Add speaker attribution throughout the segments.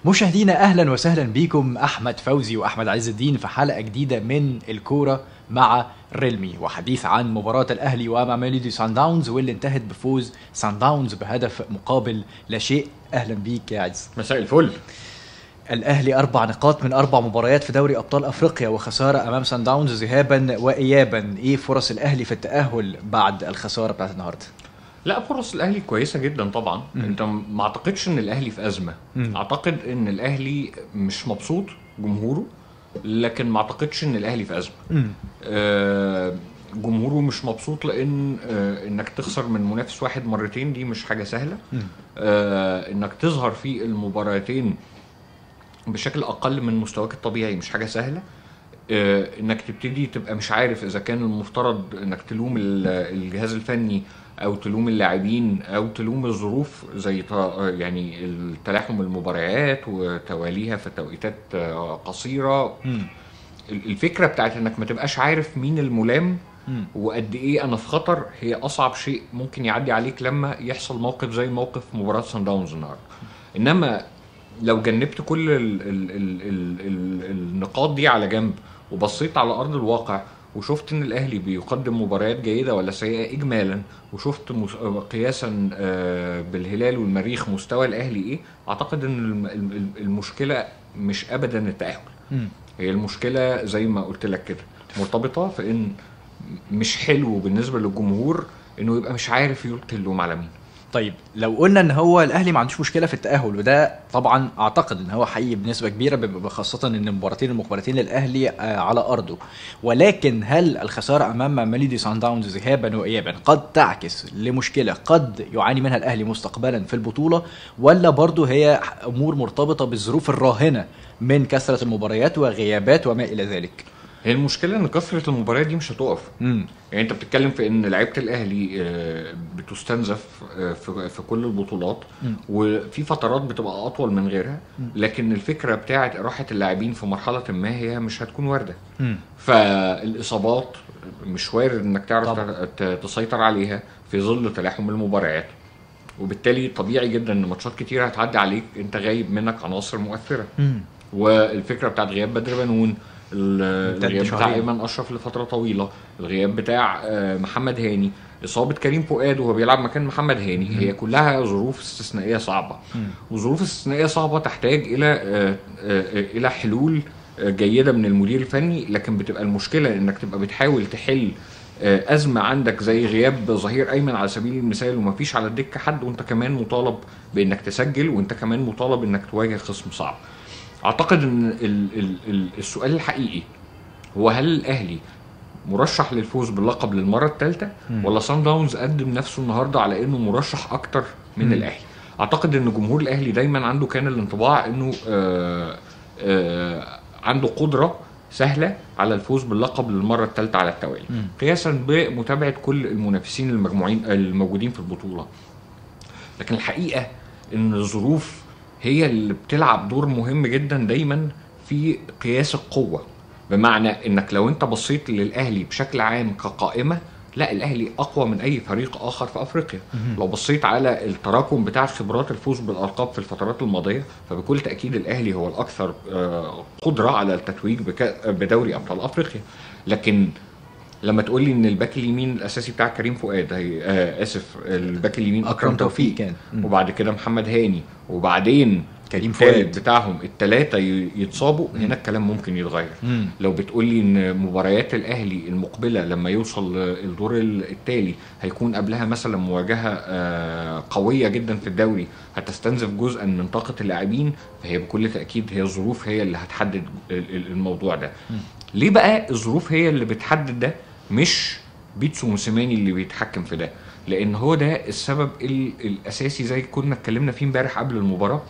Speaker 1: مشاهدينا اهلا وسهلا بكم احمد فوزي واحمد عز الدين في حلقه جديده من الكوره مع ريلمي وحديث عن مباراه الاهلي ومع ميلودي سان داونز واللي انتهت بفوز سان داونز بهدف مقابل لا شيء اهلا بيك يا عز
Speaker 2: مساء الفل
Speaker 1: الاهلي اربع نقاط من اربع مباريات في دوري ابطال افريقيا وخساره امام سان داونز ذهابا وايابا ايه فرص الاهلي في التاهل بعد الخساره بتاعت النهارده
Speaker 2: لا فرص الاهلي كويسه جدا طبعا
Speaker 1: مم.
Speaker 2: انت ما اعتقدش ان الاهلي في ازمه
Speaker 1: مم.
Speaker 2: اعتقد ان الاهلي مش مبسوط جمهوره لكن ما اعتقدش ان الاهلي في ازمه
Speaker 1: مم.
Speaker 2: آه، جمهوره مش مبسوط لان آه، انك تخسر من منافس واحد مرتين دي مش حاجه سهله
Speaker 1: مم.
Speaker 2: آه، انك تظهر في المباراتين بشكل اقل من مستواك الطبيعي مش حاجه سهله آه، انك تبتدي تبقى مش عارف اذا كان المفترض انك تلوم ال- الجهاز الفني او تلوم اللاعبين او تلوم الظروف زي ط- يعني تلاحم المباريات وتواليها في توقيتات آه، قصيره
Speaker 1: مم.
Speaker 2: الفكره بتاعت انك ما تبقاش عارف مين الملام
Speaker 1: مم.
Speaker 2: وقد ايه انا في خطر هي اصعب شيء ممكن يعدي عليك لما يحصل موقف زي موقف مباراه سان داونز النهارده انما لو جنبت كل ال ال ال ال ال النقاط دي على جنب وبصيت على ارض الواقع وشفت ان الاهلي بيقدم مباريات جيده ولا سيئه اجمالا وشفت مس- قياسا آه، بالهلال والمريخ مستوى الاهلي ايه اعتقد ان الم- الم- المشكله مش ابدا التاهل
Speaker 1: مم.
Speaker 2: هي المشكله زي ما قلت لك كده مرتبطه في ان مش حلو بالنسبه للجمهور انه يبقى مش عارف يلقي اللوم على مين
Speaker 1: طيب لو قلنا ان هو الاهلي ما عندوش مشكله في التاهل وده طبعا اعتقد ان هو حقيقي بنسبه كبيره ب- خاصه ان المباراتين المقبلتين للاهلي آه، على ارضه ولكن هل الخساره امام ميلودي سان داونز ذهابا وايابا قد تعكس لمشكله قد يعاني منها الاهلي مستقبلا في البطوله ولا برضه هي امور مرتبطه بالظروف الراهنه من كثره المباريات وغيابات وما الى ذلك
Speaker 2: هي المشكله ان كثره المباريات دي مش هتقف
Speaker 1: امم
Speaker 2: يعني انت بتتكلم في ان لعيبه الاهلي آه، بتستنزف آه، في في كل البطولات
Speaker 1: مم.
Speaker 2: وفي فترات بتبقى اطول من غيرها لكن الفكره بتاعه راحه اللاعبين في مرحله ما هي مش هتكون وارده
Speaker 1: امم
Speaker 2: فالاصابات مش وارد انك تعرف
Speaker 1: طبعا.
Speaker 2: ت- تسيطر عليها في ظل تلاحم المباريات وبالتالي طبيعي جدا ان ماتشات كتير هتعدي عليك انت غايب منك عناصر مؤثره
Speaker 1: امم
Speaker 2: والفكره بتاعت غياب بدر بنون ال-
Speaker 1: امتد
Speaker 2: الغياب بتاع
Speaker 1: شهرين.
Speaker 2: ايمن اشرف لفتره طويله الغياب بتاع آه، محمد هاني اصابه كريم فؤاد وهو بيلعب مكان محمد هاني هي كلها ظروف استثنائيه صعبه وظروف استثنائيه صعبه تحتاج الى آه، آه، الى حلول آه، جيده من المدير الفني لكن بتبقى المشكله انك تبقى بتحاول تحل آه، ازمه عندك زي غياب ظهير ايمن على سبيل المثال ومفيش على الدكه حد وانت كمان مطالب بانك تسجل وانت كمان مطالب انك تواجه خصم صعب اعتقد ان ال ال ال السؤال الحقيقي هو هل الاهلي مرشح للفوز باللقب للمره الثالثه
Speaker 1: مم.
Speaker 2: ولا سان داونز قدم نفسه النهارده على انه مرشح اكتر من
Speaker 1: مم.
Speaker 2: الاهلي اعتقد ان جمهور الاهلي دايما عنده كان الانطباع انه آه آه عنده قدره سهله على الفوز باللقب للمره الثالثه على التوالي
Speaker 1: مم.
Speaker 2: قياسا بمتابعه كل المنافسين المجموعين الموجودين في البطوله لكن الحقيقه ان الظروف هي اللي بتلعب دور مهم جدا دايما في قياس القوه بمعنى انك لو انت بصيت للاهلي بشكل عام كقائمه لا الاهلي اقوى من اي فريق اخر في افريقيا لو بصيت على التراكم بتاع خبرات الفوز بالالقاب في الفترات الماضيه فبكل تاكيد الاهلي هو الاكثر آه، قدره على التتويج بك- بدوري ابطال افريقيا لكن لما تقول لي ان الباك اليمين الاساسي بتاع كريم فؤاد هي آه اسف الباك اليمين
Speaker 1: اكرم توفيق كان مم.
Speaker 2: وبعد كده محمد هاني وبعدين
Speaker 1: كريم
Speaker 2: التالت
Speaker 1: فؤاد.
Speaker 2: بتاعهم الثلاثه يتصابوا هنا الكلام ممكن يتغير
Speaker 1: مم.
Speaker 2: لو بتقول لي ان مباريات الاهلي المقبله لما يوصل الدور التالي هيكون قبلها مثلا مواجهه آه، قويه جدا في الدوري هتستنزف جزءا من طاقه اللاعبين فهي بكل تاكيد هي الظروف هي اللي هتحدد ال- ال- الموضوع ده ليه بقى الظروف هي اللي بتحدد ده مش بيتسو موسيماني اللي بيتحكم في ده لان هو ده السبب ال- الاساسي زي كنا اتكلمنا فيه امبارح قبل المباراه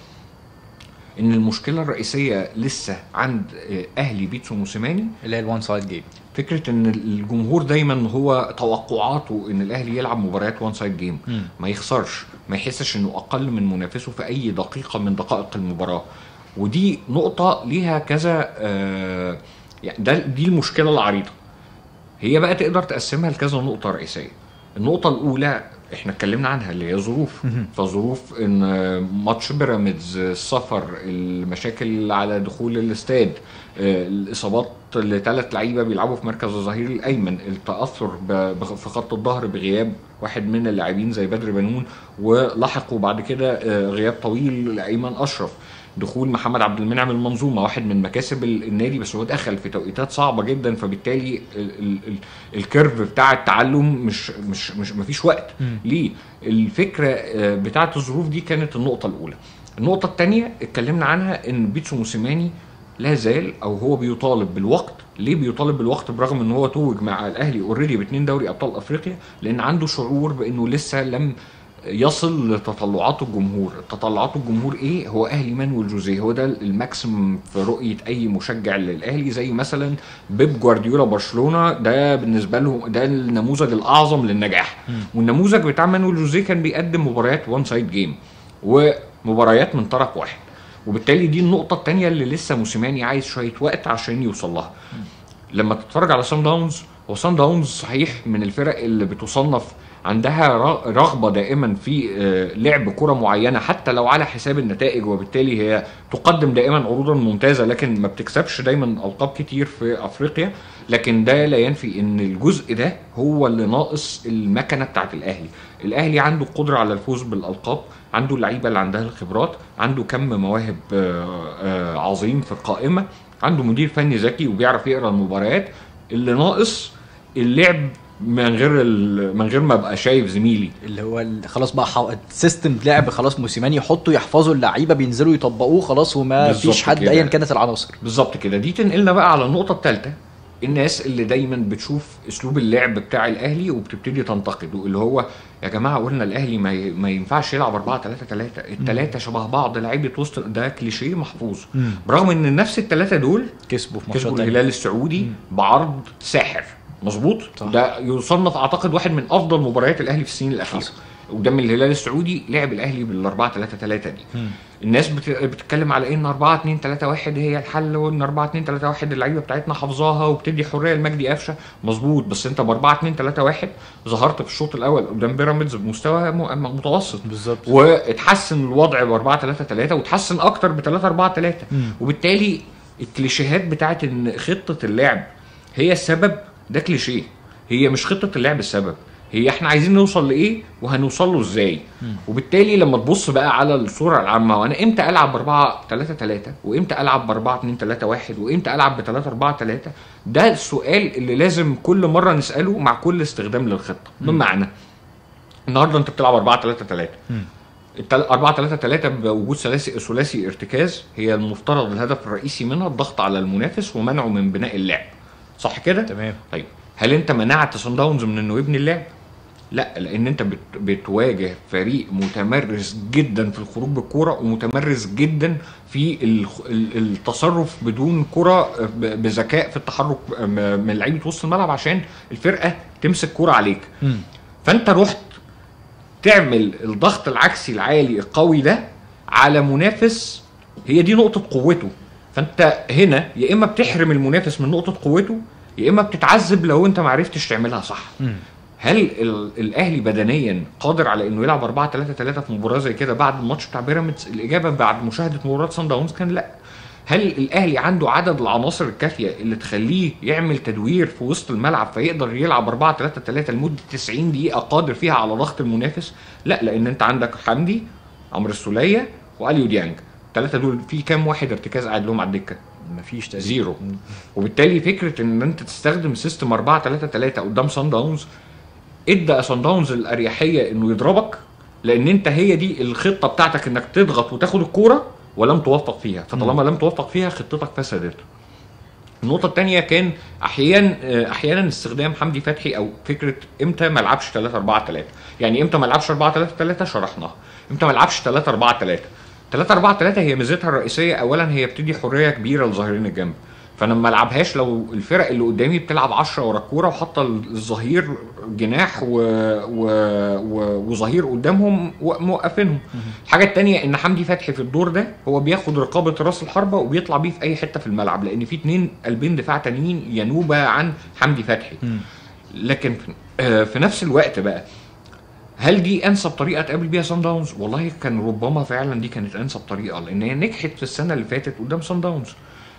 Speaker 2: ان المشكله الرئيسيه لسه عند آه، اهلي بيتسو موسيماني
Speaker 1: اللي هي الوان سايد جيم
Speaker 2: فكره ان الجمهور دايما هو توقعاته ان الاهلي يلعب مباريات وان سايد جيم
Speaker 1: مم.
Speaker 2: ما يخسرش ما يحسش انه اقل من منافسه في اي دقيقه من دقائق المباراه ودي نقطه ليها كذا آه يعني ده دي المشكله العريضه هي بقى تقدر تقسمها لكذا نقطه رئيسيه النقطه الاولى احنا اتكلمنا عنها اللي هي ظروف
Speaker 1: مهم.
Speaker 2: فظروف ان ماتش بيراميدز السفر المشاكل على دخول الاستاد آه، الاصابات لثلاث لعيبه بيلعبوا في مركز الظهير الايمن التاثر ب- بخ- في خط الظهر بغياب واحد من اللاعبين زي بدر بنون ولحقوا بعد كده آه، غياب طويل لايمن اشرف دخول محمد عبد المنعم المنظومه واحد من مكاسب ال- النادي بس هو دخل في توقيتات صعبه جدا فبالتالي ال ال ال الكيرف بتاع التعلم مش مش مش مفيش وقت
Speaker 1: مم.
Speaker 2: ليه الفكره آه، بتاعه الظروف دي كانت النقطه الاولى النقطه الثانيه اتكلمنا عنها ان بيتسو موسيماني لا زال او هو بيطالب بالوقت ليه بيطالب بالوقت برغم ان هو توج مع الاهلي اوريدي باثنين دوري ابطال افريقيا لان عنده شعور بانه لسه لم يصل لتطلعات الجمهور تطلعات الجمهور ايه هو اهلي مانويل جوزيه هو ده الماكسيم في رؤيه اي مشجع للاهلي زي مثلا بيب جوارديولا برشلونه ده بالنسبه له ده النموذج الاعظم للنجاح والنموذج بتاع مانويل جوزيه كان بيقدم مباريات وان سايد جيم ومباريات من طرف واحد وبالتالي دي النقطه الثانيه اللي لسه موسيماني عايز شويه وقت عشان يوصل لها لما تتفرج على سان داونز هو سان داونز صحيح من الفرق اللي بتصنف عندها ر- رغبه دائما في آه، لعب كره معينه حتى لو على حساب النتائج وبالتالي هي تقدم دائما عروضا ممتازه لكن ما بتكسبش دايما القاب كتير في افريقيا لكن ده لا ينفي ان الجزء ده هو اللي ناقص المكنه بتاعت الاهلي الاهلي عنده قدره على الفوز بالالقاب عنده اللعيبه اللي عندها الخبرات عنده كم مواهب آه، آه، عظيم في القائمه عنده مدير فني ذكي وبيعرف يقرا المباريات اللي ناقص اللعب من غير ال- من غير ما ابقى شايف زميلي
Speaker 1: اللي هو ال- خلاص بقى حو... سيستم لعب خلاص موسيماني يحطوا يحفظوا اللعيبه بينزلوا يطبقوه خلاص وما
Speaker 2: بالظبط
Speaker 1: فيش حد
Speaker 2: كده.
Speaker 1: ايا كانت العناصر
Speaker 2: بالظبط كده دي تنقلنا بقى على النقطه الثالثه الناس اللي دايما بتشوف اسلوب اللعب بتاع الاهلي وبتبتدي تنتقده اللي هو يا جماعه قلنا الاهلي ما, ي... ما ينفعش يلعب 4 3 3 الثلاثه شبه بعض لعيبه وسط ده كليشيه محفوظ
Speaker 1: مم.
Speaker 2: برغم ان نفس الثلاثه دول
Speaker 1: كسبوا في
Speaker 2: كسبوا
Speaker 1: ماتشات تانية.
Speaker 2: الهلال السعودي بعرض ساحر مظبوط
Speaker 1: صح.
Speaker 2: ده يصنف اعتقد واحد من افضل مباريات الاهلي في السنين الاخيره
Speaker 1: حصل.
Speaker 2: قدام الهلال السعودي لعب الاهلي بال 4 3 3 دي
Speaker 1: مم.
Speaker 2: الناس بت... بتتكلم على ان 4 2 3 1 هي الحل وان 4 2 3 1 اللعيبه بتاعتنا حافظاها وبتدي حريه لمجدي قفشه مظبوط بس انت ب 4 2 3 1 ظهرت في الشوط الاول قدام بيراميدز بمستوى م... متوسط
Speaker 1: بالظبط
Speaker 2: واتحسن الوضع ب 4 3 3 وتحسن اكتر ب 3 4 3
Speaker 1: مم.
Speaker 2: وبالتالي الكليشيهات بتاعت ان خطه اللعب هي السبب ده كليشيه هي مش خطه اللعب السبب هي احنا عايزين نوصل لايه وهنوصل له ازاي وبالتالي لما تبص بقى على الصوره العامه وانا امتى العب ب 4 3 3 وامتى العب ب 4 2 3 1 وامتى العب ب 3 4 3 ده السؤال اللي لازم كل مره نساله مع كل استخدام للخطه بمعنى النهارده انت بتلعب 4 3 3
Speaker 1: مم.
Speaker 2: التل- 4 3 3 بوجود ثلاثي ثلاثي ارتكاز هي المفترض الهدف الرئيسي منها الضغط على المنافس ومنعه من بناء اللعب صح كده؟
Speaker 1: تمام
Speaker 2: طيب هل انت منعت صن داونز من انه يبني اللعب؟ لا لان انت بت بتواجه فريق متمرس جدا في الخروج بالكوره ومتمرس جدا في الخ- ال- التصرف بدون كره ب- بذكاء في التحرك م- من لعيبه وسط الملعب عشان الفرقه تمسك كوره عليك
Speaker 1: مم.
Speaker 2: فانت رحت تعمل الضغط العكسي العالي القوي ده على منافس هي دي نقطة قوته فانت هنا يا اما بتحرم المنافس من نقطة قوته يا اما بتتعذب لو انت ما عرفتش تعملها صح
Speaker 1: مم.
Speaker 2: هل ال- الاهلي بدنيا قادر على انه يلعب 4 3 3 في مباراه زي كده بعد الماتش بتاع بيراميدز الاجابه بعد مشاهده مباراه سان داونز كان لا هل الاهلي عنده عدد العناصر الكافيه اللي تخليه يعمل تدوير في وسط الملعب فيقدر يلعب 4 3 3 لمده 90 دقيقه قادر فيها على ضغط المنافس لا لان انت عندك حمدي عمرو السوليه واليو ديانج الثلاثه دول في كام واحد ارتكاز قاعد لهم على الدكه
Speaker 1: مفيش تقريبا
Speaker 2: زيرو وبالتالي فكره ان انت تستخدم سيستم 4 3 3 قدام سان داونز ادى سان داونز الاريحيه انه يضربك لان انت هي دي الخطه بتاعتك انك تضغط وتاخد الكوره ولم توفق فيها فطالما لم توفق فيها خطتك فسدت النقطة الثانية كان أحيانا أحيانا استخدام حمدي فتحي أو فكرة إمتى ما لعبش 3 4 3 يعني إمتى ما لعبش 4 3 3 شرحناها إمتى ما لعبش 3 4 3 3 4 3 هي ميزتها الرئيسية أولا هي بتدي حرية كبيرة لظاهرين الجنب فانا ما العبهاش لو الفرق اللي قدامي بتلعب 10 ورا الكوره وحاطه الظهير جناح و... و... و... وظهير قدامهم موقفينهم الحاجه الثانيه ان حمدي فتحي في الدور ده هو بياخد رقابه راس الحربه وبيطلع بيه في اي حته في الملعب لان في اتنين قلبين دفاع تانيين ينوبا عن حمدي فتحي
Speaker 1: مم.
Speaker 2: لكن في, آه، في نفس الوقت بقى هل دي انسب طريقه تقابل بيها سان داونز؟ والله كان ربما فعلا دي كانت انسب طريقه لان هي نجحت في السنه اللي فاتت قدام سان داونز.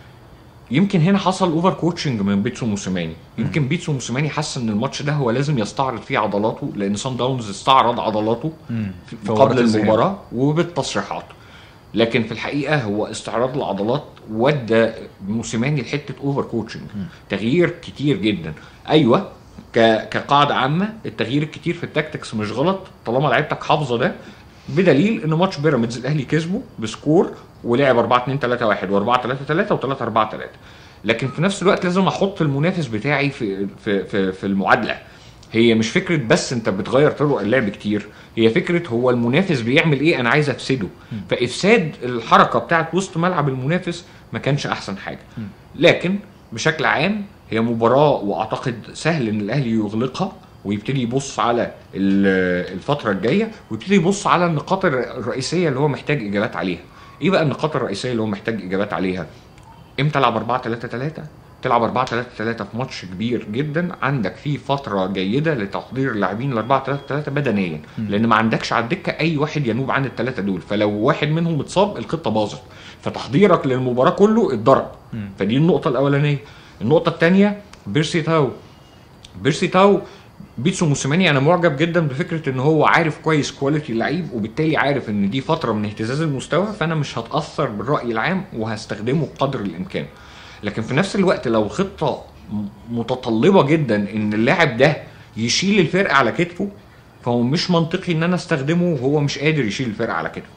Speaker 2: يمكن هنا حصل اوفر كوتشنج من بيتسو موسيماني يمكن بيتسو موسيماني حس ان الماتش ده هو لازم يستعرض فيه عضلاته لان سان داونز استعرض عضلاته
Speaker 1: في
Speaker 2: قبل
Speaker 1: ورقة الذهاب.
Speaker 2: المباراه وبالتصريحات لكن في الحقيقه هو استعراض العضلات ودى موسيماني لحته اوفر كوتشنج تغيير كتير جدا ايوه ك... كقاعده عامه التغيير الكتير في التاكتكس مش غلط طالما لعيبتك حافظه ده بدليل ان ماتش بيراميدز الاهلي كسبه بسكور ولعب 4 2 3 1 و4 3 3 و3 4 3 لكن في نفس الوقت لازم احط المنافس بتاعي في في في, في المعادله هي مش فكره بس انت بتغير طرق اللعب كتير هي فكره هو المنافس بيعمل ايه انا عايز افسده فافساد الحركه بتاعت وسط ملعب المنافس ما كانش احسن حاجه لكن بشكل عام هي مباراه واعتقد سهل ان الاهلي يغلقها ويبتدي يبص على ال- الفتره الجايه ويبتدي يبص على النقاط الر- الرئيسيه اللي هو محتاج اجابات عليها ايه بقى النقاط الرئيسيه اللي هو محتاج اجابات عليها امتى العب 4 3 3 تلعب 4 3 3 في ماتش كبير جدا عندك فيه فتره جيده لتحضير اللاعبين ل 4 3 3 بدنيا لان ما عندكش على الدكه اي واحد ينوب عن الثلاثه دول فلو واحد منهم اتصاب الخطه باظت فتحضيرك للمباراه كله اتضرب فدي النقطه الاولانيه النقطه الثانيه بيرسي تاو بيرسي تاو بيتسو موسيماني انا معجب جدا بفكره ان هو عارف كويس كواليتي اللعيب وبالتالي عارف ان دي فتره من اهتزاز المستوى فانا مش هتاثر بالراي العام وهستخدمه قدر الامكان لكن في نفس الوقت لو خطه م- متطلبه جدا ان اللاعب ده يشيل الفرقه على كتفه فهو مش منطقي ان انا استخدمه وهو مش قادر يشيل الفرقه على كتفه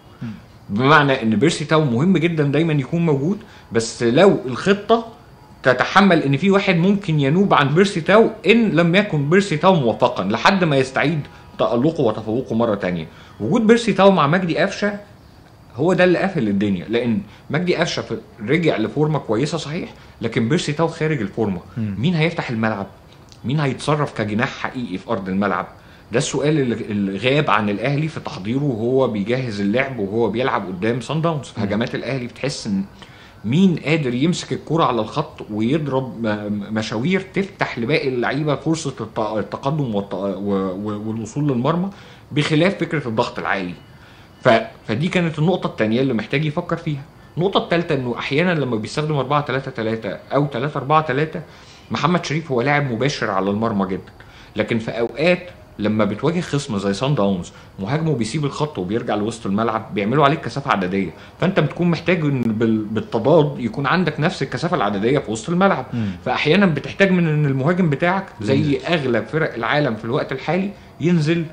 Speaker 2: بمعنى ان بيرسي تاو مهم جدا دايما يكون موجود بس لو الخطه تتحمل ان في واحد ممكن ينوب عن بيرسي تاو ان لم يكن بيرسي تاو موفقا لحد ما يستعيد تألقه وتفوقه مره تانية وجود بيرسي تاو مع مجدي قفشه هو ده اللي قافل الدنيا لان مجدي قفشه في- رجع لفورمه كويسه صحيح لكن بيرسي تاو خارج الفورمه مين هيفتح الملعب مين هيتصرف كجناح حقيقي في ارض الملعب ده السؤال اللي اللي غاب عن الاهلي في تحضيره وهو بيجهز اللعب وهو بيلعب قدام سان داونز في هجمات الاهلي بتحس ان مين قادر يمسك الكرة على الخط ويضرب م- مشاوير تفتح لباقي اللعيبه فرصه الت- التقدم والت- و- و- والوصول للمرمى بخلاف فكره الضغط العالي ف... فدي كانت النقطة التانية اللي محتاج يفكر فيها. النقطة التالتة انه احيانا لما بيستخدم 4 3 3 او 3 4 3 محمد شريف هو لاعب مباشر على المرمى جدا. لكن في اوقات لما بتواجه خصم زي سان داونز مهاجمه بيسيب الخط وبيرجع لوسط الملعب بيعملوا عليك كثافه عدديه فانت بتكون محتاج ان بال- بالتضاد يكون عندك نفس الكثافه العدديه في وسط الملعب فاحيانا بتحتاج من ان المهاجم بتاعك زي اغلب فرق العالم في الوقت الحالي ينزل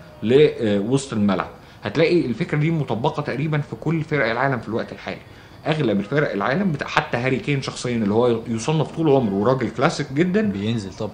Speaker 2: لوسط الملعب هتلاقي الفكره دي مطبقه تقريبا في كل فرق العالم في الوقت الحالي اغلب الفرق العالم بتاع حتى هاري كين شخصيا اللي هو يصنف طول عمره راجل كلاسيك جدا
Speaker 1: بينزل طبعا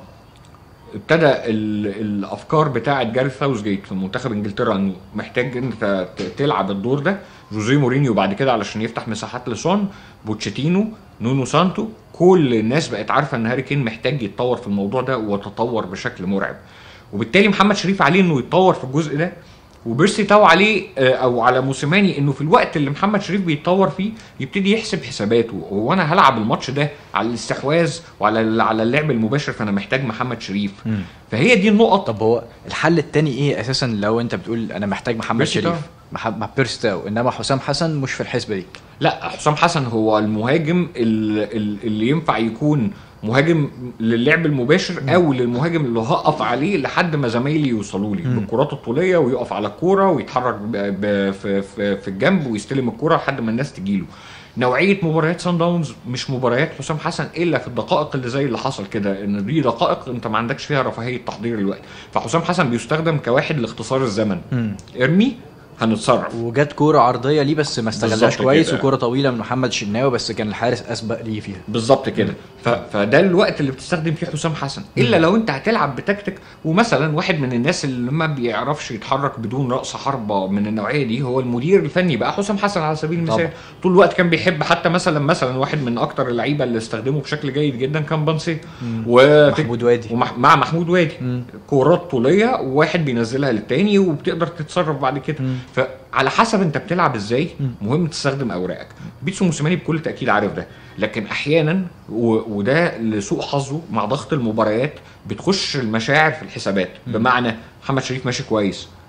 Speaker 2: ابتدى ال- الافكار بتاعه جاريث ساوثجيت في منتخب انجلترا انه محتاج انت ت- تلعب الدور ده جوزيه مورينيو بعد كده علشان يفتح مساحات لسون بوتشيتينو نونو سانتو كل الناس بقت عارفه ان هاري كين محتاج يتطور في الموضوع ده وتطور بشكل مرعب وبالتالي محمد شريف عليه انه يتطور في الجزء ده وبيرسي تاو عليه آه، او على موسيماني انه في الوقت اللي محمد شريف بيتطور فيه يبتدي يحسب حساباته هو انا هلعب الماتش ده على الاستحواذ وعلى على اللعب المباشر فانا محتاج محمد شريف فهي دي النقط
Speaker 1: طب هو الحل التاني ايه اساسا لو انت بتقول انا محتاج محمد
Speaker 2: بيرسي
Speaker 1: شريف
Speaker 2: تاو.
Speaker 1: مح- مع بيرسي تاو انما حسام حسن مش في الحسبه دي
Speaker 2: لا حسام حسن هو المهاجم ال- ال- اللي ينفع يكون مهاجم للعب المباشر او للمهاجم اللي هقف عليه لحد ما زمايلي يوصلوا لي بالكرات الطوليه ويقف على الكوره ويتحرك ب- ب- في, في, في الجنب ويستلم الكوره لحد ما الناس تجيله نوعيه مباريات سان داونز مش مباريات حسام حسن الا في الدقائق اللي زي اللي حصل كده ان دي دقائق انت ما عندكش فيها رفاهيه تحضير الوقت فحسام حسن بيستخدم كواحد لاختصار الزمن ارمي هنتصرف
Speaker 1: وجت كوره عرضيه ليه بس ما استغلهاش
Speaker 2: بالظبط
Speaker 1: كويس
Speaker 2: كده.
Speaker 1: وكوره طويله من محمد شناوي بس كان الحارس اسبق ليه فيها
Speaker 2: بالظبط كده ف... فده الوقت اللي بتستخدم فيه حسام حسن الا لو انت هتلعب بتكتيك ومثلا واحد من الناس اللي ما بيعرفش يتحرك بدون راس حربه من النوعيه دي هو المدير الفني بقى حسام حسن على سبيل المثال
Speaker 1: طبعا.
Speaker 2: طول الوقت كان بيحب حتى مثلا مثلا واحد من اكتر اللعيبه اللي استخدمه بشكل جيد جدا كان بانسي وفك...
Speaker 1: محمود وادي
Speaker 2: ومع مع محمود وادي كورات طوليه وواحد بينزلها للتاني وبتقدر تتصرف بعد كده فعلى حسب انت بتلعب ازاي مهم تستخدم اوراقك بيتسو موسيماني بكل تاكيد عارف ده لكن احيانا و... وده لسوء حظه مع ضغط المباريات بتخش المشاعر في الحسابات بمعنى محمد شريف ماشي كويس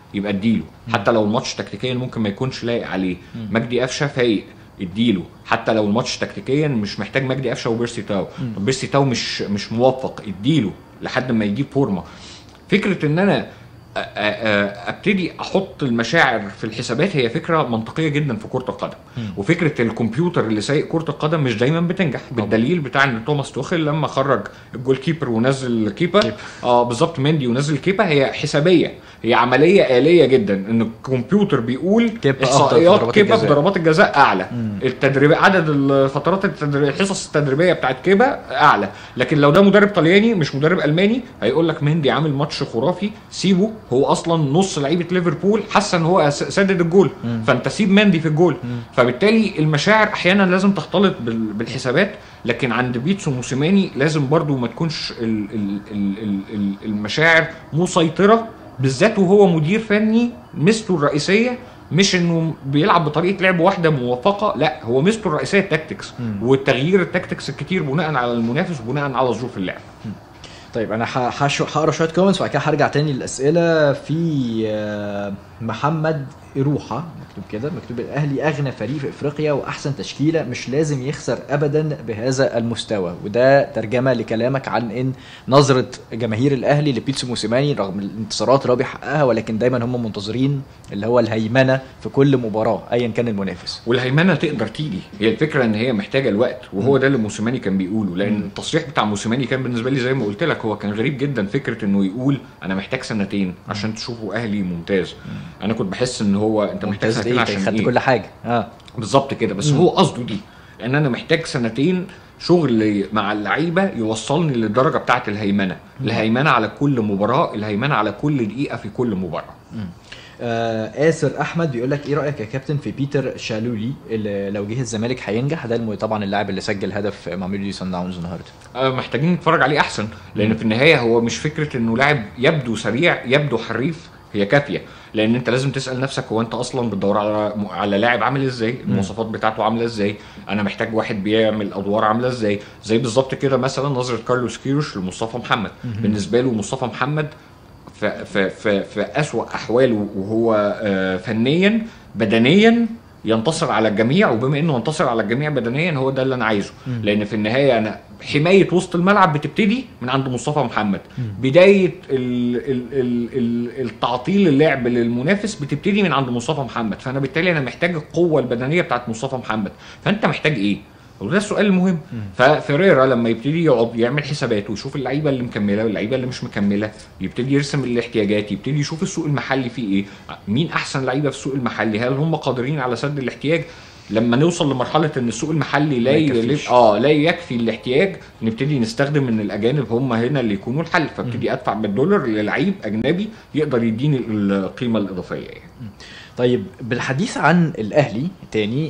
Speaker 2: يبقى اديله حتى لو الماتش تكتيكيا ممكن ما يكونش لايق عليه مجدي قفشه فايق اديله حتى لو الماتش تكتيكيا مش محتاج مجدي قفشه وبيرسي تاو طب بيرسي تاو مش مش موفق اديله لحد ما يجيب فورمه فكره ان انا أ- أ- أ- ابتدي احط المشاعر في الحسابات هي فكره منطقيه جدا في كره القدم وفكره الكمبيوتر اللي سايق كره القدم مش دايما بتنجح بالدليل بتاع ان توماس توخيل لما خرج الجول كيبر ونزل كيبا اه بالظبط مندي ونزل كيبا هي حسابيه هي عمليه آلية جدا ان الكمبيوتر بيقول
Speaker 1: كيبا أفضل في
Speaker 2: احصائيات
Speaker 1: ضربات
Speaker 2: كيبا في
Speaker 1: الجزاء.
Speaker 2: ضربات الجزاء اعلى التدريب عدد الفترات التدريب الحصص التدريبيه بتاعت كيبا اعلى لكن لو ده مدرب طلياني مش مدرب الماني هيقول لك مندي عامل ماتش خرافي سيبه هو اصلا نص لعيبه ليفربول حاسه ان هو س- سدد الجول فانت سيب مندي في الجول فبالتالي المشاعر احيانا لازم تختلط بال- بالحسابات لكن عند بيتسو موسيماني لازم برضو ما تكونش ال- ال- ال- ال- ال- المشاعر مسيطره بالذات وهو مدير فني ميزته الرئيسيه مش انه بيلعب بطريقه لعب واحده موفقه لا هو ميزته الرئيسيه التكتكس والتغيير التكتكس الكتير بناء على المنافس وبناء على ظروف اللعب
Speaker 1: طيب انا ه- هش- هقرا شويه كومنتس وبعد كده هرجع تاني للاسئله في آه، محمد إروحة مكتوب كده مكتوب الاهلي اغنى فريق في افريقيا واحسن تشكيله مش لازم يخسر ابدا بهذا المستوى وده ترجمه لكلامك عن ان نظره جماهير الاهلي لبيتسو موسيماني رغم الانتصارات اللي هو بيحققها ولكن دايما هم منتظرين اللي هو الهيمنه في كل مباراه ايا كان المنافس
Speaker 2: والهيمنه تقدر تيجي هي الفكره ان هي محتاجه الوقت وهو ده اللي موسيماني كان بيقوله لان التصريح بتاع موسيماني كان بالنسبه لي زي ما قلت لك هو كان غريب جدا فكره انه يقول انا محتاج سنتين عشان تشوفوا اهلي ممتاز انا كنت بحس ان هو انت محتاج
Speaker 1: ممتاز
Speaker 2: سنتين
Speaker 1: ايه
Speaker 2: عشان
Speaker 1: خدت
Speaker 2: ايه
Speaker 1: كل حاجه اه
Speaker 2: بالظبط كده بس هو قصده دي ان انا محتاج سنتين شغل مع اللعيبه يوصلني للدرجه بتاعه الهيمنه الهيمنه على كل مباراه الهيمنه على كل دقيقه في كل مباراه
Speaker 1: آه آسر احمد بيقول لك ايه رايك يا كابتن في بيتر شالولي اللي لو جه الزمالك هينجح ده الم- طبعا اللاعب اللي سجل هدف مع ميلودي سان داونز النهارده
Speaker 2: آه، محتاجين نتفرج عليه احسن لان في النهايه هو مش فكره انه لاعب يبدو سريع يبدو حريف هي كافيه لان انت لازم تسال نفسك هو انت اصلا بتدور على على لاعب عامل ازاي المواصفات بتاعته عامله ازاي انا محتاج واحد بيعمل ادوار عامله ازاي زي بالظبط كده مثلا نظره كارلوس كيروش لمصطفى محمد بالنسبه له مصطفى محمد في في في في اسوأ احواله وهو آه، فنيا بدنيا ينتصر على الجميع وبما انه ينتصر على الجميع بدنيا هو ده اللي انا عايزه لان في النهايه انا حمايه وسط الملعب بتبتدي من عند مصطفى محمد بدايه ال ال ال ال التعطيل اللعب للمنافس بتبتدي من عند مصطفى محمد فانا بالتالي انا محتاج القوه البدنيه بتاعت مصطفى محمد فانت محتاج ايه وده السؤال المهم ففيريرا لما يبتدي يقعد يعمل حسابات ويشوف اللعيبه اللي مكمله واللعيبه اللي مش مكمله يبتدي يرسم الاحتياجات يبتدي يشوف السوق المحلي فيه ايه مين احسن لعيبه في السوق المحلي هل هم قادرين على سد الاحتياج لما نوصل لمرحله ان السوق المحلي لا
Speaker 1: ما
Speaker 2: ي-
Speaker 1: يكفيش.
Speaker 2: اه لا يكفي الاحتياج نبتدي نستخدم ان الاجانب هم هنا اللي يكونوا الحل فابتدي ادفع بالدولار للعيب اجنبي يقدر يديني القيمه الاضافيه يعني
Speaker 1: طيب بالحديث عن الاهلي تاني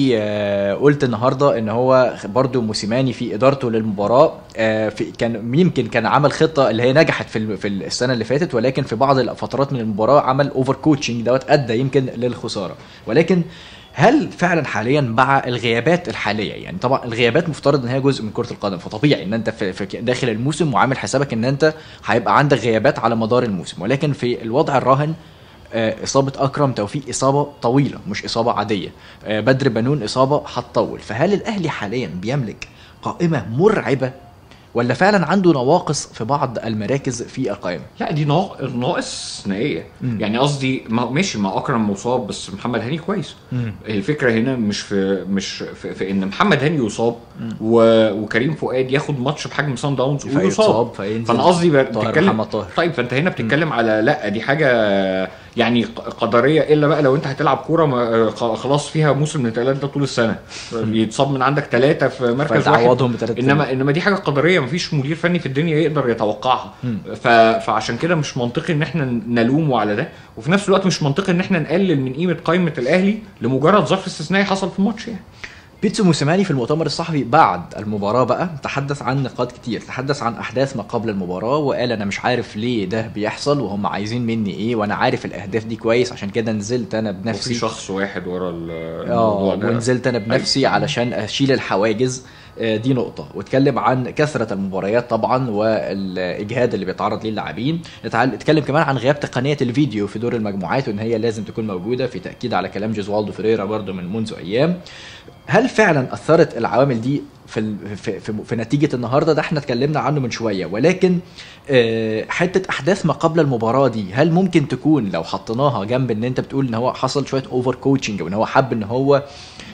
Speaker 1: وقلت النهارده ان هو برضو موسيماني في ادارته للمباراه آه، في كان يمكن كان عمل خطه اللي هي نجحت في ال- في السنه اللي فاتت ولكن في بعض الفترات من المباراه عمل اوفر كوتشنج دوت ادى يمكن للخساره ولكن هل فعلا حاليا مع الغيابات الحاليه يعني طبعا الغيابات مفترض ان هي جزء من كره القدم فطبيعي ان انت في في داخل الموسم وعامل حسابك ان انت هيبقى عندك غيابات على مدار الموسم ولكن في الوضع الراهن آه، اصابه اكرم توفيق اصابه طويله مش اصابه عاديه آه، بدر بنون اصابه هتطول فهل الاهلي حاليا بيملك قائمه مرعبه ولا فعلا عنده نواقص في بعض المراكز في القائمه
Speaker 2: لا دي ناق- ناقص ثنائيه
Speaker 1: مم.
Speaker 2: يعني قصدي ما ماشي ما اكرم مصاب بس محمد هاني كويس الفكره هنا مش في مش في, في ان محمد هاني يصاب و... وكريم فؤاد ياخد ماتش بحجم سان داونز ويصاب
Speaker 1: فيتصاب فينزل
Speaker 2: فانا قصدي ب-
Speaker 1: طاهر
Speaker 2: بتتكلم
Speaker 1: محمد طاهر
Speaker 2: طيب فانت هنا بتتكلم على لا دي حاجه يعني ق- قدريه الا بقى لو انت هتلعب كوره ما- خ- خلاص فيها موسم من الثلاث ده طول السنه يتصاب من عندك ثلاثه في مركز واحد
Speaker 1: فتعوضهم بثلاث
Speaker 2: انما انما دي حاجه قدريه مفيش مدير فني في الدنيا يقدر يتوقعها
Speaker 1: مم.
Speaker 2: ف... فعشان كده مش منطقي ان احنا نلومه على ده وفي نفس الوقت مش منطقي ان احنا نقلل من قيمه قائمه الاهلي لمجرد ظرف استثنائي حصل في الماتش يعني
Speaker 1: بيتسو موسيماني في المؤتمر الصحفي بعد المباراة بقى تحدث عن نقاط كتير تحدث عن أحداث ما قبل المباراة وقال أنا مش عارف ليه ده بيحصل وهم عايزين مني إيه وأنا عارف الأهداف دي كويس عشان كده نزلت أنا
Speaker 2: وفي
Speaker 1: بنفسي
Speaker 2: شخص واحد ورا ال-
Speaker 1: اه
Speaker 2: الموضوع ده
Speaker 1: ونزلت انا بنفسي علشان اشيل الحواجز آه، دي نقطة واتكلم عن كثرة المباريات طبعا والإجهاد اللي بيتعرض ليه اللاعبين اتعل- اتكلم كمان عن غياب تقنية الفيديو في دور المجموعات وإن هي لازم تكون موجودة في تأكيد على كلام جوزوالدو فريرا برضو من منذ أيام هل فعلا أثرت العوامل دي في ال- في في, في نتيجة النهاردة ده احنا اتكلمنا عنه من شوية ولكن آه، حتة أحداث ما قبل المباراة دي هل ممكن تكون لو حطيناها جنب إن أنت بتقول إن هو حصل شوية أوفر كوتشنج وإن هو حب إن هو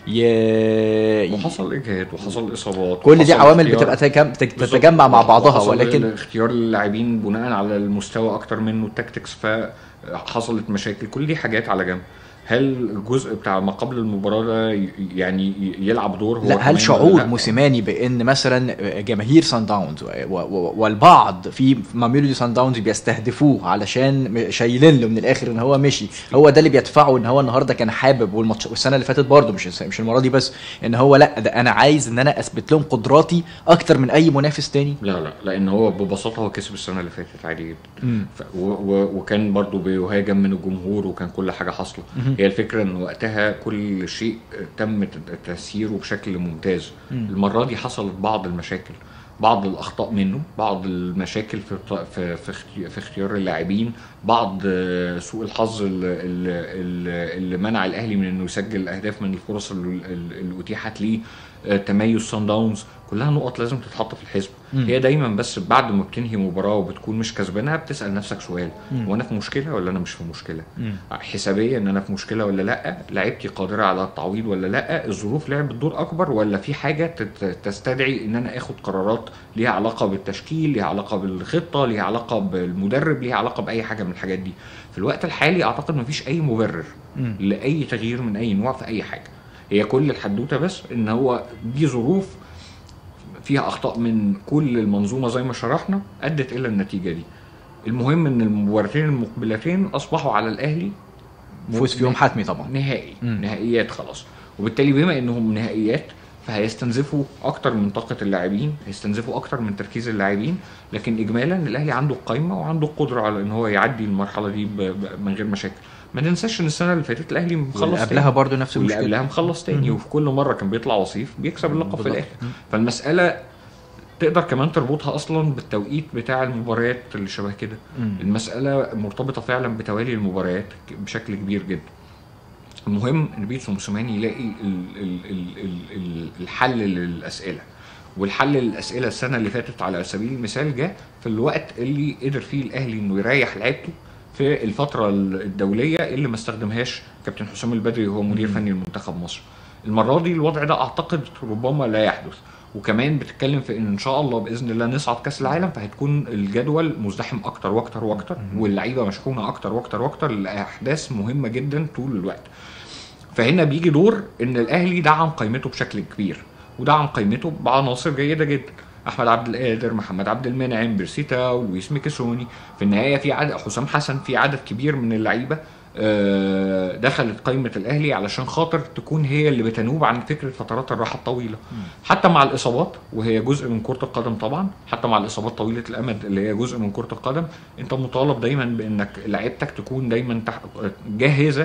Speaker 1: ي...
Speaker 2: وحصل اجهاد وحصل اصابات
Speaker 1: كل دي
Speaker 2: وحصل
Speaker 1: عوامل
Speaker 2: اختيار-
Speaker 1: بتبقى تتجم- تت-
Speaker 2: بالظبط.
Speaker 1: تتجمع مع بعضها
Speaker 2: وحصل
Speaker 1: ولكن
Speaker 2: اختيار اللاعبين بناء على المستوى اكتر منه التكتكس فحصلت مشاكل كل دي حاجات على جنب هل الجزء بتاع ما قبل المباراه ده ي- يعني ي- يلعب دور هو
Speaker 1: لا
Speaker 2: كمان
Speaker 1: هل
Speaker 2: ولا
Speaker 1: شعور
Speaker 2: لا؟
Speaker 1: موسيماني بان مثلا جماهير سان داونز و- و- والبعض في ماميلودي سان داونز بيستهدفوه علشان م- شايلين له من الاخر ان هو مشي هو ده اللي بيدفعه ان هو النهارده كان حابب والماتش والسنه اللي فاتت برضه مش الس- مش المره دي بس ان هو لا ده انا عايز ان انا اثبت لهم قدراتي اكتر من اي منافس تاني
Speaker 2: لا لا لان هو ببساطه هو كسب السنه اللي فاتت عادي جدا
Speaker 1: مم.
Speaker 2: ف و و وكان برضو بيهاجم من الجمهور وكان كل حاجه حاصله
Speaker 1: مهم.
Speaker 2: هي الفكره ان وقتها كل شيء تم ت- تسييره بشكل ممتاز
Speaker 1: مم.
Speaker 2: المره دي حصلت بعض المشاكل بعض الاخطاء منه بعض المشاكل في الط- في في اختي- في اختيار اللاعبين بعض آه، سوء الحظ ال- ال- ال- اللي منع الاهلي من انه يسجل اهداف من الفرص اللي اللي اتيحت ليه آه، تميز سان داونز كلها نقط لازم تتحط في الحسبه
Speaker 1: مم.
Speaker 2: هي دايما بس بعد ما بتنهي مباراه وبتكون مش كسبانها بتسال نفسك سؤال
Speaker 1: مم.
Speaker 2: وانا في مشكله ولا انا مش في مشكله
Speaker 1: مم.
Speaker 2: حسابيا ان انا في مشكله ولا لا لعيبتي قادره على التعويض ولا لا الظروف لعبت دور اكبر ولا في حاجه تت- تستدعي ان انا اخد قرارات ليها علاقه بالتشكيل ليها علاقه بالخطه ليها علاقه بالمدرب ليها علاقه باي حاجه من الحاجات دي في الوقت الحالي اعتقد مفيش اي مبرر
Speaker 1: مم.
Speaker 2: لاي تغيير من اي نوع في اي حاجه هي كل الحدوته بس ان هو دي ظروف فيها اخطاء من كل المنظومه زي ما شرحنا ادت الى النتيجه دي المهم ان المباراتين المقبلتين اصبحوا على الاهلي
Speaker 1: فوز فيهم حتمي طبعا
Speaker 2: نهائي
Speaker 1: مم.
Speaker 2: نهائيات خلاص وبالتالي بما انهم نهائيات فهيستنزفوا اكتر من طاقه اللاعبين هيستنزفوا اكتر من تركيز اللاعبين لكن اجمالا الاهلي عنده القايمه وعنده القدره على ان هو يعدي المرحله دي ب... ب... من غير مشاكل ما ننساش ان السنه اللي فاتت الاهلي مخلص
Speaker 1: واللي قبلها
Speaker 2: تاني.
Speaker 1: برضه نفس
Speaker 2: واللي
Speaker 1: المشكله
Speaker 2: قبلها مخلص تاني
Speaker 1: مم.
Speaker 2: وفي كل مره كان بيطلع وصيف بيكسب اللقب في
Speaker 1: بالظبط.
Speaker 2: الاخر
Speaker 1: مم.
Speaker 2: فالمساله تقدر كمان تربطها اصلا بالتوقيت بتاع المباريات اللي شبه كده
Speaker 1: مم.
Speaker 2: المساله مرتبطه فعلا بتوالي المباريات بشكل كبير جدا المهم ان بيتسو موسيماني يلاقي ال ال ال ال ال الحل للاسئله والحل للاسئله السنه اللي فاتت على سبيل المثال جه في الوقت اللي قدر فيه الاهلي انه يريح لعيبته في الفتره الدوليه اللي ما استخدمهاش كابتن حسام البدري وهو مدير
Speaker 1: مم.
Speaker 2: فني لمنتخب مصر المره دي الوضع ده اعتقد ربما لا يحدث وكمان بتتكلم في ان ان شاء الله باذن الله نصعد كاس العالم فهتكون الجدول مزدحم اكتر واكتر واكتر
Speaker 1: مم.
Speaker 2: واللعيبه مشحونه اكتر واكتر واكتر لاحداث مهمه جدا طول الوقت فهنا بيجي دور ان الاهلي دعم قيمته بشكل كبير ودعم قيمته بعناصر جيده جدا احمد عبد القادر محمد عبد المنعم بيرسيتا ولويس ميكيسوني في النهايه في عدد حسام حسن في عدد كبير من اللعيبه آه، دخلت قائمه الاهلي علشان خاطر تكون هي اللي بتنوب عن فكره فترات الراحه الطويله حتى مع الاصابات وهي جزء من كره القدم طبعا حتى مع الاصابات طويله الامد اللي هي جزء من كره القدم انت مطالب دايما بانك لعيبتك تكون دايما تح- جاهزه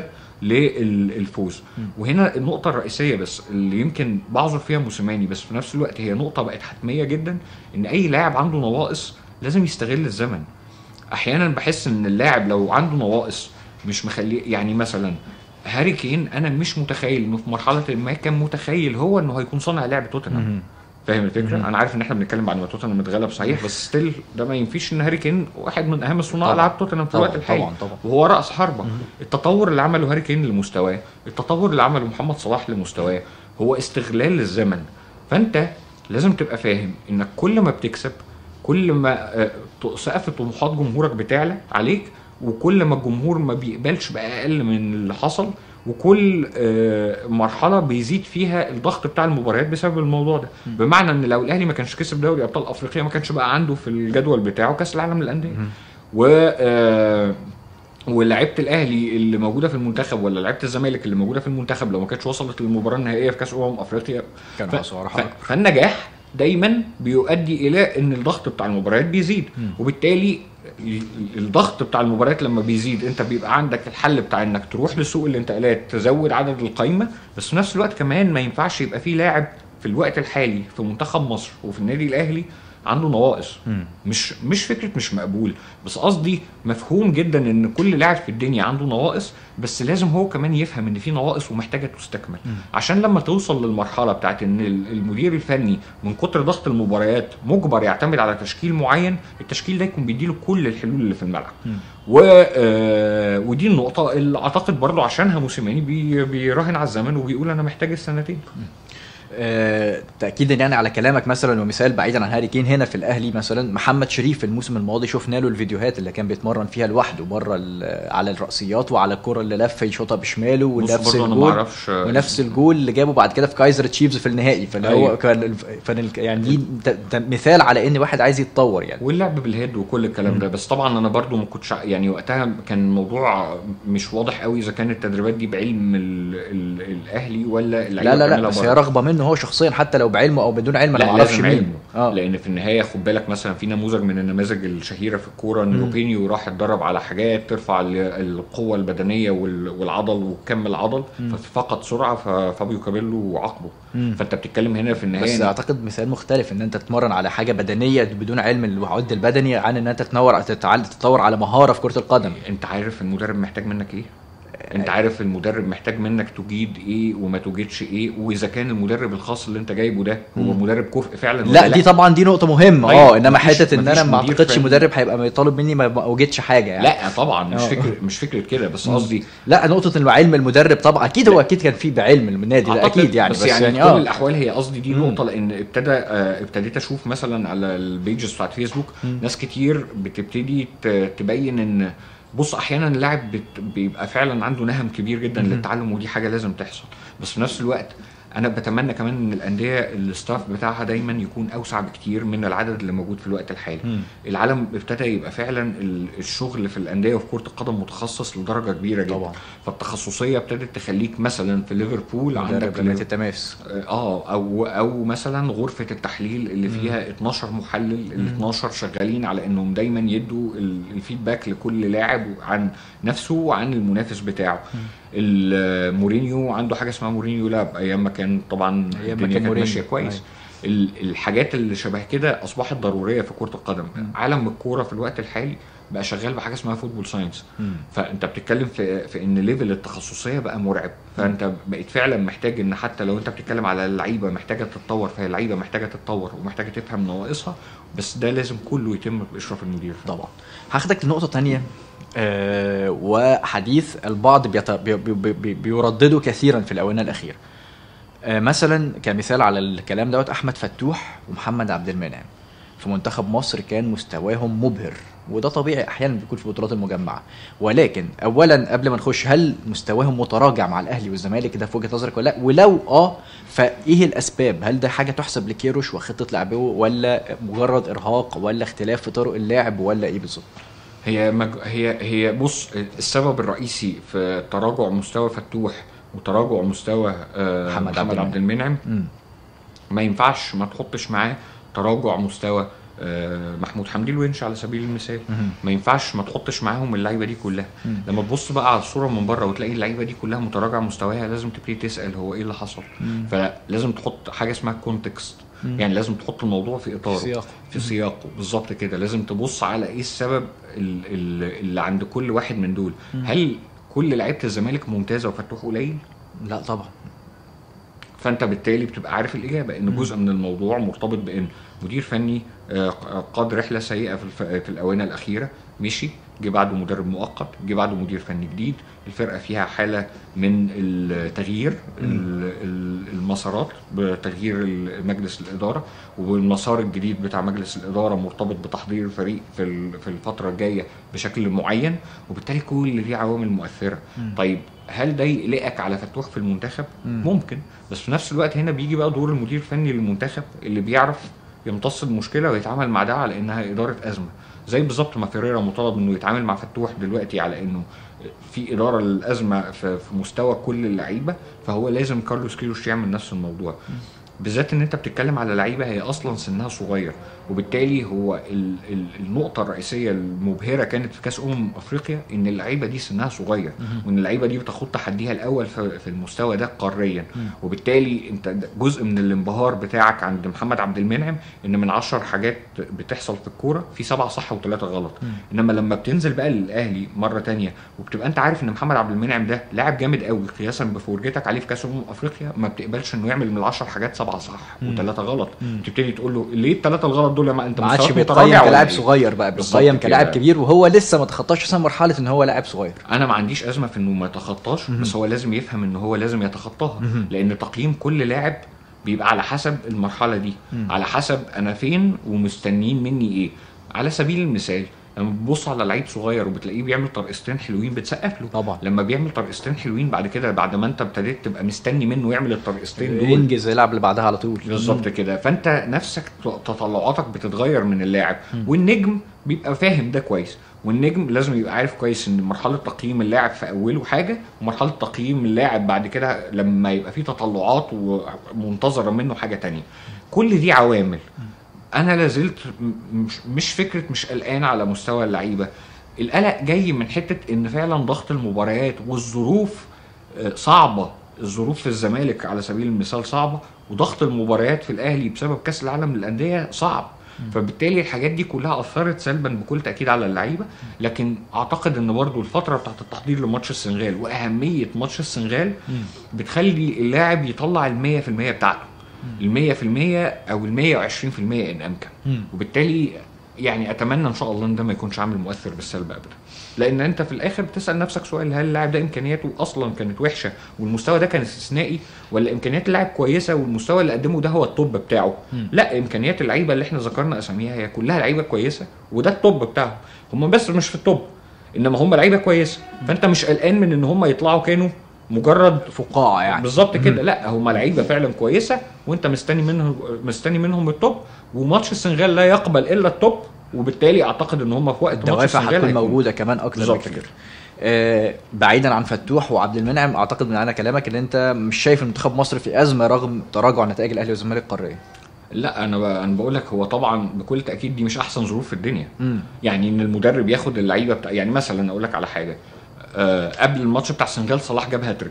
Speaker 2: للفوز
Speaker 1: مم.
Speaker 2: وهنا النقطه الرئيسيه بس اللي يمكن بعذر فيها موسيماني بس في نفس الوقت هي نقطه بقت حتميه جدا ان اي لاعب عنده نواقص لازم يستغل الزمن احيانا بحس ان اللاعب لو عنده نواقص مش مخليه يعني مثلا هاري كين انا مش متخيل انه في مرحله ما كان متخيل هو انه هيكون صانع لعب توتنهام
Speaker 1: مم.
Speaker 2: فاهم الفكره؟
Speaker 1: مهم.
Speaker 2: انا عارف ان احنا بنتكلم بعد ما توتنهام اتغلب صحيح بس ستيل ده ما ينفيش ان هاري كين واحد من اهم صناع
Speaker 1: طبعاً.
Speaker 2: العاب توتنهام في
Speaker 1: طبعا
Speaker 2: الوقت الحالي
Speaker 1: طبعا طبعا
Speaker 2: وهو راس حربه
Speaker 1: مهم.
Speaker 2: التطور اللي عمله هاري كين لمستواه التطور اللي عمله محمد صلاح لمستواه هو استغلال للزمن فانت لازم تبقى فاهم انك كل ما بتكسب كل ما آه، ط- سقف طموحات جمهورك بتعلى عليك وكل ما الجمهور ما بيقبلش باقل من اللي حصل وكل آه، مرحله بيزيد فيها الضغط بتاع المباريات بسبب الموضوع ده
Speaker 1: مم.
Speaker 2: بمعنى ان لو الاهلي ما كانش كسب دوري ابطال افريقيا ما كانش بقى عنده في الجدول بتاعه كاس العالم للانديه
Speaker 1: مهم.
Speaker 2: و آه، ولاعيبه الاهلي اللي موجوده في المنتخب ولا لعيبه الزمالك اللي موجوده في المنتخب لو ما كانتش وصلت للمباراه النهائيه في كاس امم افريقيا
Speaker 1: كان
Speaker 2: ف-
Speaker 1: خساره
Speaker 2: ف-
Speaker 1: حق
Speaker 2: فالنجاح دايما بيؤدي الى ان الضغط بتاع المباريات بيزيد
Speaker 1: مم.
Speaker 2: وبالتالي ال- الضغط بتاع المباريات لما بيزيد انت بيبقى عندك الحل بتاع انك تروح لسوق الانتقالات تزود عدد القايمه بس في نفس الوقت كمان ما ينفعش يبقى فيه لاعب في الوقت الحالي في منتخب مصر وفي النادي الاهلي عنده نواقص
Speaker 1: مم.
Speaker 2: مش مش فكره مش مقبول بس قصدي مفهوم جدا ان كل لاعب في الدنيا عنده نواقص بس لازم هو كمان يفهم ان في نواقص ومحتاجه تستكمل عشان لما توصل للمرحله بتاعت ان ال- المدير الفني من كتر ضغط المباريات مجبر يعتمد على تشكيل معين التشكيل ده يكون بيديله كل الحلول اللي في الملعب و آه ودي النقطه اللي اعتقد برضو عشانها موسيماني بي بيراهن على الزمن وبيقول انا محتاج السنتين
Speaker 1: آه، تاكيدا يعني على كلامك مثلا ومثال بعيدا عن هاري كين هنا في الاهلي مثلا محمد شريف الموسم الماضي شفنا له الفيديوهات اللي كان بيتمرن فيها لوحده بره ال- على الرأسيات وعلى الكره اللي لف يشوطها بشماله
Speaker 2: بص
Speaker 1: ونفس
Speaker 2: برضو انا ما
Speaker 1: الجول
Speaker 2: اعرفش
Speaker 1: ونفس الجول اللي جابه بعد كده في كايزر تشيفز في النهائي فاللي هو
Speaker 2: أيوة.
Speaker 1: كان الف- فان ال- يعني دي ده- ده مثال على ان واحد عايز يتطور يعني
Speaker 2: واللعب بالهيد وكل الكلام ده بس طبعا انا برضو ما كنتش ع- يعني وقتها كان الموضوع مش واضح قوي اذا كانت التدريبات دي بعلم ال ال الاهلي ولا اللعيبه
Speaker 1: لا لا لا
Speaker 2: بتعملها
Speaker 1: بس
Speaker 2: بره.
Speaker 1: هي رغبه منه هو شخصيا حتى لو بعلمه او بدون علم انا
Speaker 2: لا
Speaker 1: ما اعرفش
Speaker 2: لازم
Speaker 1: مين
Speaker 2: علمه
Speaker 1: اه
Speaker 2: لان في النهايه خد بالك مثلا في نموذج من النماذج الشهيره في الكوره ان
Speaker 1: مم.
Speaker 2: روبينيو راح اتدرب على حاجات ترفع ال- القوه البدنيه وال- والعضل وكم العضل ففقد سرعه ففابيو كابيلو عاقبه
Speaker 1: مم.
Speaker 2: فانت بتتكلم هنا في النهايه
Speaker 1: بس
Speaker 2: إن-
Speaker 1: اعتقد مثال مختلف ان انت تتمرن على حاجه بدنيه بدون علم العد البدني عن ان انت تنور تتعل- تتطور على مهاره في كره القدم
Speaker 2: انت عارف المدرب محتاج منك ايه انت عارف المدرب محتاج منك تجيد ايه وما تجيدش ايه واذا كان المدرب الخاص اللي انت جايبه ده هو
Speaker 1: مم.
Speaker 2: مدرب كفء فعلا
Speaker 1: لا
Speaker 2: ولا
Speaker 1: دي طبعا دي نقطه مهمه
Speaker 2: طيب،
Speaker 1: اه انما
Speaker 2: مفيش-
Speaker 1: حته ان
Speaker 2: مفيش
Speaker 1: انا ما
Speaker 2: مدير
Speaker 1: اعتقدش
Speaker 2: فني.
Speaker 1: مدرب هيبقى طالب مني ما ما اوجدش حاجه يعني
Speaker 2: لا طبعا مش
Speaker 1: اه.
Speaker 2: فكره مش فكره كده بس قصدي
Speaker 1: لا نقطه انه علم المدرب طبعا اكيد هو اكيد كان في بعلم النادي ده
Speaker 2: أعتقد
Speaker 1: اكيد يعني
Speaker 2: بس,
Speaker 1: بس,
Speaker 2: يعني,
Speaker 1: يعني,
Speaker 2: في كل
Speaker 1: اه
Speaker 2: الاحوال هي قصدي دي
Speaker 1: مم.
Speaker 2: نقطه لان ابتدى آه ابتديت اشوف مثلا على البيجز بتاعت فيسبوك
Speaker 1: مم.
Speaker 2: ناس كتير بتبتدي ت- تبين ان بص احيانا اللاعب بت- بيبقى فعلا عنده نهم كبير جدا
Speaker 1: مم.
Speaker 2: للتعلم ودي حاجه لازم تحصل بس في نفس الوقت انا بتمنى كمان ان الانديه الستاف بتاعها دايما يكون اوسع بكتير من العدد اللي موجود في الوقت الحالي
Speaker 1: مم.
Speaker 2: العالم ابتدى يبقى فعلا ال- الشغل في الانديه وفي كره القدم متخصص لدرجه كبيره جدا
Speaker 1: طبعا
Speaker 2: فالتخصصيه ابتدت تخليك مثلا في ليفربول
Speaker 1: مدرب
Speaker 2: عندك
Speaker 1: جمعيه التماس
Speaker 2: اه او او مثلا غرفه التحليل اللي فيها 12 محلل ال 12 شغالين على انهم دايما يدوا ال- الفيدباك لكل لاعب عن نفسه وعن المنافس بتاعه ال- مورينيو عنده حاجه اسمها مورينيو لاب ايام ما كان طبعا
Speaker 1: أيام ما
Speaker 2: الدنيا
Speaker 1: كان
Speaker 2: كانت
Speaker 1: مورينيو.
Speaker 2: ماشيه كويس ال- الحاجات اللي شبه كده اصبحت ضروريه في كره القدم عالم الكوره في الوقت الحالي بقى شغال بحاجه اسمها فوتبول ساينس
Speaker 1: مم.
Speaker 2: فانت بتتكلم في في ان ليفل التخصصيه بقى مرعب فانت بقيت فعلا محتاج ان حتى لو انت بتتكلم على اللعيبه محتاجه تتطور فهي اللعيبه محتاجه تتطور ومحتاجه تفهم نواقصها بس ده لازم كله يتم باشراف المدير
Speaker 1: طبعا هاخدك لنقطه تانية آه وحديث البعض بيت... بي... بي... بي... بيردده كثيرا في الاونه الاخيره آه مثلا كمثال على الكلام دوت احمد فتوح ومحمد عبد المنعم في منتخب مصر كان مستواهم مبهر وده طبيعي احيانا بيكون في البطولات المجمعه ولكن اولا قبل ما نخش هل مستواهم متراجع مع الاهلي والزمالك ده في وجهه نظرك ولا لا ولو اه فايه الاسباب هل ده حاجه تحسب لكيروش وخطه لعبه ولا مجرد ارهاق ولا اختلاف في طرق اللعب ولا ايه بالظبط
Speaker 2: هي مج... هي هي بص السبب الرئيسي في تراجع مستوى فتوح وتراجع مستوى آه،
Speaker 1: محمد
Speaker 2: محمد,
Speaker 1: عبد
Speaker 2: محمد عبد المنعم
Speaker 1: مم.
Speaker 2: ما ينفعش ما تحطش معاه تراجع مستوى آه، محمود حمدي الونش على سبيل المثال
Speaker 1: مهم.
Speaker 2: ما ينفعش ما تحطش معاهم اللعيبه دي كلها
Speaker 1: مم.
Speaker 2: لما تبص بقى على الصوره من بره وتلاقي اللعيبه دي كلها متراجع مستواها لازم تبتدي تسال هو ايه اللي حصل
Speaker 1: مم.
Speaker 2: فلازم تحط حاجه اسمها كونتكست
Speaker 1: مم.
Speaker 2: يعني لازم تحط الموضوع في اطاره
Speaker 1: سياقه.
Speaker 2: في سياقه بالظبط كده لازم تبص على ايه السبب ال- ال- اللي عند كل واحد من دول هل كل لعيبه الزمالك ممتازه وفتوح قليل
Speaker 1: لا طبعا
Speaker 2: فانت بالتالي بتبقى عارف الاجابه ان جزء من الموضوع مرتبط بان مدير فني آه، قاد رحله سيئه في, الف... في الاونه الاخيره مشي جه بعده مدرب مؤقت جه بعده مدير فني جديد الفرقه فيها حاله من التغيير ال- ال- المسارات بتغيير مجلس الاداره والمسار الجديد بتاع مجلس الاداره مرتبط بتحضير الفريق في ال- في الفتره الجايه بشكل معين وبالتالي كل دي عوامل مؤثره طيب هل ده يقلقك على فتوح في المنتخب
Speaker 1: مم.
Speaker 2: ممكن بس في نفس الوقت هنا بيجي بقى دور المدير الفني للمنتخب اللي بيعرف يمتص المشكله ويتعامل مع ده على انها اداره ازمه زي بالظبط ما فيريرا مطالب انه يتعامل مع فتوح دلوقتي على انه في اداره للازمه في في مستوى كل اللعيبه فهو لازم كارلوس كيروش يعمل نفس الموضوع بالذات ان انت بتتكلم على لعيبه هي اصلا سنها صغير وبالتالي هو ال ال النقطه الرئيسيه المبهره كانت في كاس امم افريقيا ان اللعيبه دي سنها صغير وان اللعيبه دي بتاخد تحديها الاول في في المستوى ده قاريا وبالتالي انت ده جزء من الانبهار بتاعك عند محمد عبد المنعم ان من عشر حاجات بتحصل في الكوره في سبعه صح وثلاثه غلط انما لما بتنزل بقى للاهلي مره تانية وبتبقى انت عارف ان محمد عبد المنعم ده لاعب جامد قوي قياسا بفرجتك عليه في كاس امم افريقيا ما بتقبلش انه يعمل من العشر حاجات سبعه صح وثلاثه غلط تبتدي تقول له ليه الثلاثه الغلط دول يا ما انت
Speaker 1: ما عادش
Speaker 2: مستواك
Speaker 1: بيتقيم
Speaker 2: متراجع ولا
Speaker 1: كلاعب
Speaker 2: إيه؟
Speaker 1: صغير بقى
Speaker 2: بالظبط
Speaker 1: بيتقيم كلاعب
Speaker 2: كده.
Speaker 1: كبير وهو لسه ما تخطاش اصلا مرحله ان هو لاعب صغير
Speaker 2: انا ما عنديش ازمه في انه ما يتخطاش بس هو لازم يفهم ان هو لازم يتخطاها لان تقييم كل لاعب بيبقى على حسب المرحله دي على حسب انا فين ومستنيين مني ايه على سبيل المثال لما بتبص على لعيب صغير وبتلاقيه بيعمل طرقستين حلوين بتسقف له
Speaker 1: طبعا.
Speaker 2: لما بيعمل طرقستين حلوين بعد كده بعد ما انت ابتديت تبقى مستني منه يعمل الطرقستين دول
Speaker 1: ينجز يلعب اللي بعدها على طول
Speaker 2: بالظبط كده فانت نفسك تطلعاتك بتتغير من اللاعب والنجم بيبقى فاهم ده كويس والنجم لازم يبقى عارف كويس ان مرحله تقييم اللاعب في اوله حاجه ومرحله تقييم اللاعب بعد كده لما يبقى فيه تطلعات ومنتظره منه حاجه تانية كل دي عوامل انا لازلت م- مش مش فكره مش قلقان على مستوى اللعيبه القلق جاي من حته ان فعلا ضغط المباريات والظروف آه، صعبه الظروف في الزمالك على سبيل المثال صعبه وضغط المباريات في الاهلي بسبب كاس العالم للانديه صعب فبالتالي الحاجات دي كلها اثرت سلبا بكل تاكيد على اللعيبه لكن اعتقد ان برضو الفتره بتاعت التحضير لماتش السنغال واهميه ماتش السنغال بتخلي اللاعب يطلع ال 100% بتاعته ال 100% او ال 120% ان امكن
Speaker 1: مم.
Speaker 2: وبالتالي يعني اتمنى ان شاء الله ان ده ما يكونش عامل مؤثر بالسلب ابدا لان انت في الاخر بتسال نفسك سؤال هل اللاعب ده امكانياته اصلا كانت وحشه والمستوى ده كان استثنائي ولا امكانيات اللاعب كويسه والمستوى اللي قدمه ده هو التوب بتاعه
Speaker 1: مم.
Speaker 2: لا امكانيات اللعيبه اللي احنا ذكرنا اساميها هي كلها لعيبه كويسه وده التوب بتاعهم هم بس مش في التوب انما هم لعيبه كويسه فانت مش قلقان من ان هم يطلعوا كانوا مجرد
Speaker 1: فقاعه يعني
Speaker 2: بالظبط كده لا هم لعيبه فعلا كويسه وانت مستني منهم مستني منهم التوب وماتش السنغال لا يقبل الا التوب وبالتالي اعتقد ان هم في وقت ماتش
Speaker 1: الدوافع
Speaker 2: السنغال
Speaker 1: هتكون
Speaker 2: هيكون-
Speaker 1: موجوده كمان اكتر
Speaker 2: بالظبط
Speaker 1: بكتير
Speaker 2: كده.
Speaker 1: آه بعيدا عن فتوح وعبد المنعم اعتقد من على كلامك ان انت مش شايف ان منتخب مصر في ازمه رغم تراجع نتائج الاهلي والزمالك قاريا
Speaker 2: لا انا ب... انا بقول لك هو طبعا بكل تاكيد دي مش احسن ظروف في الدنيا
Speaker 1: امم
Speaker 2: يعني ان المدرب ياخد اللعيبه بتاع يعني مثلا اقول لك على حاجه آه قبل الماتش بتاع السنغال صلاح جاب هاتريك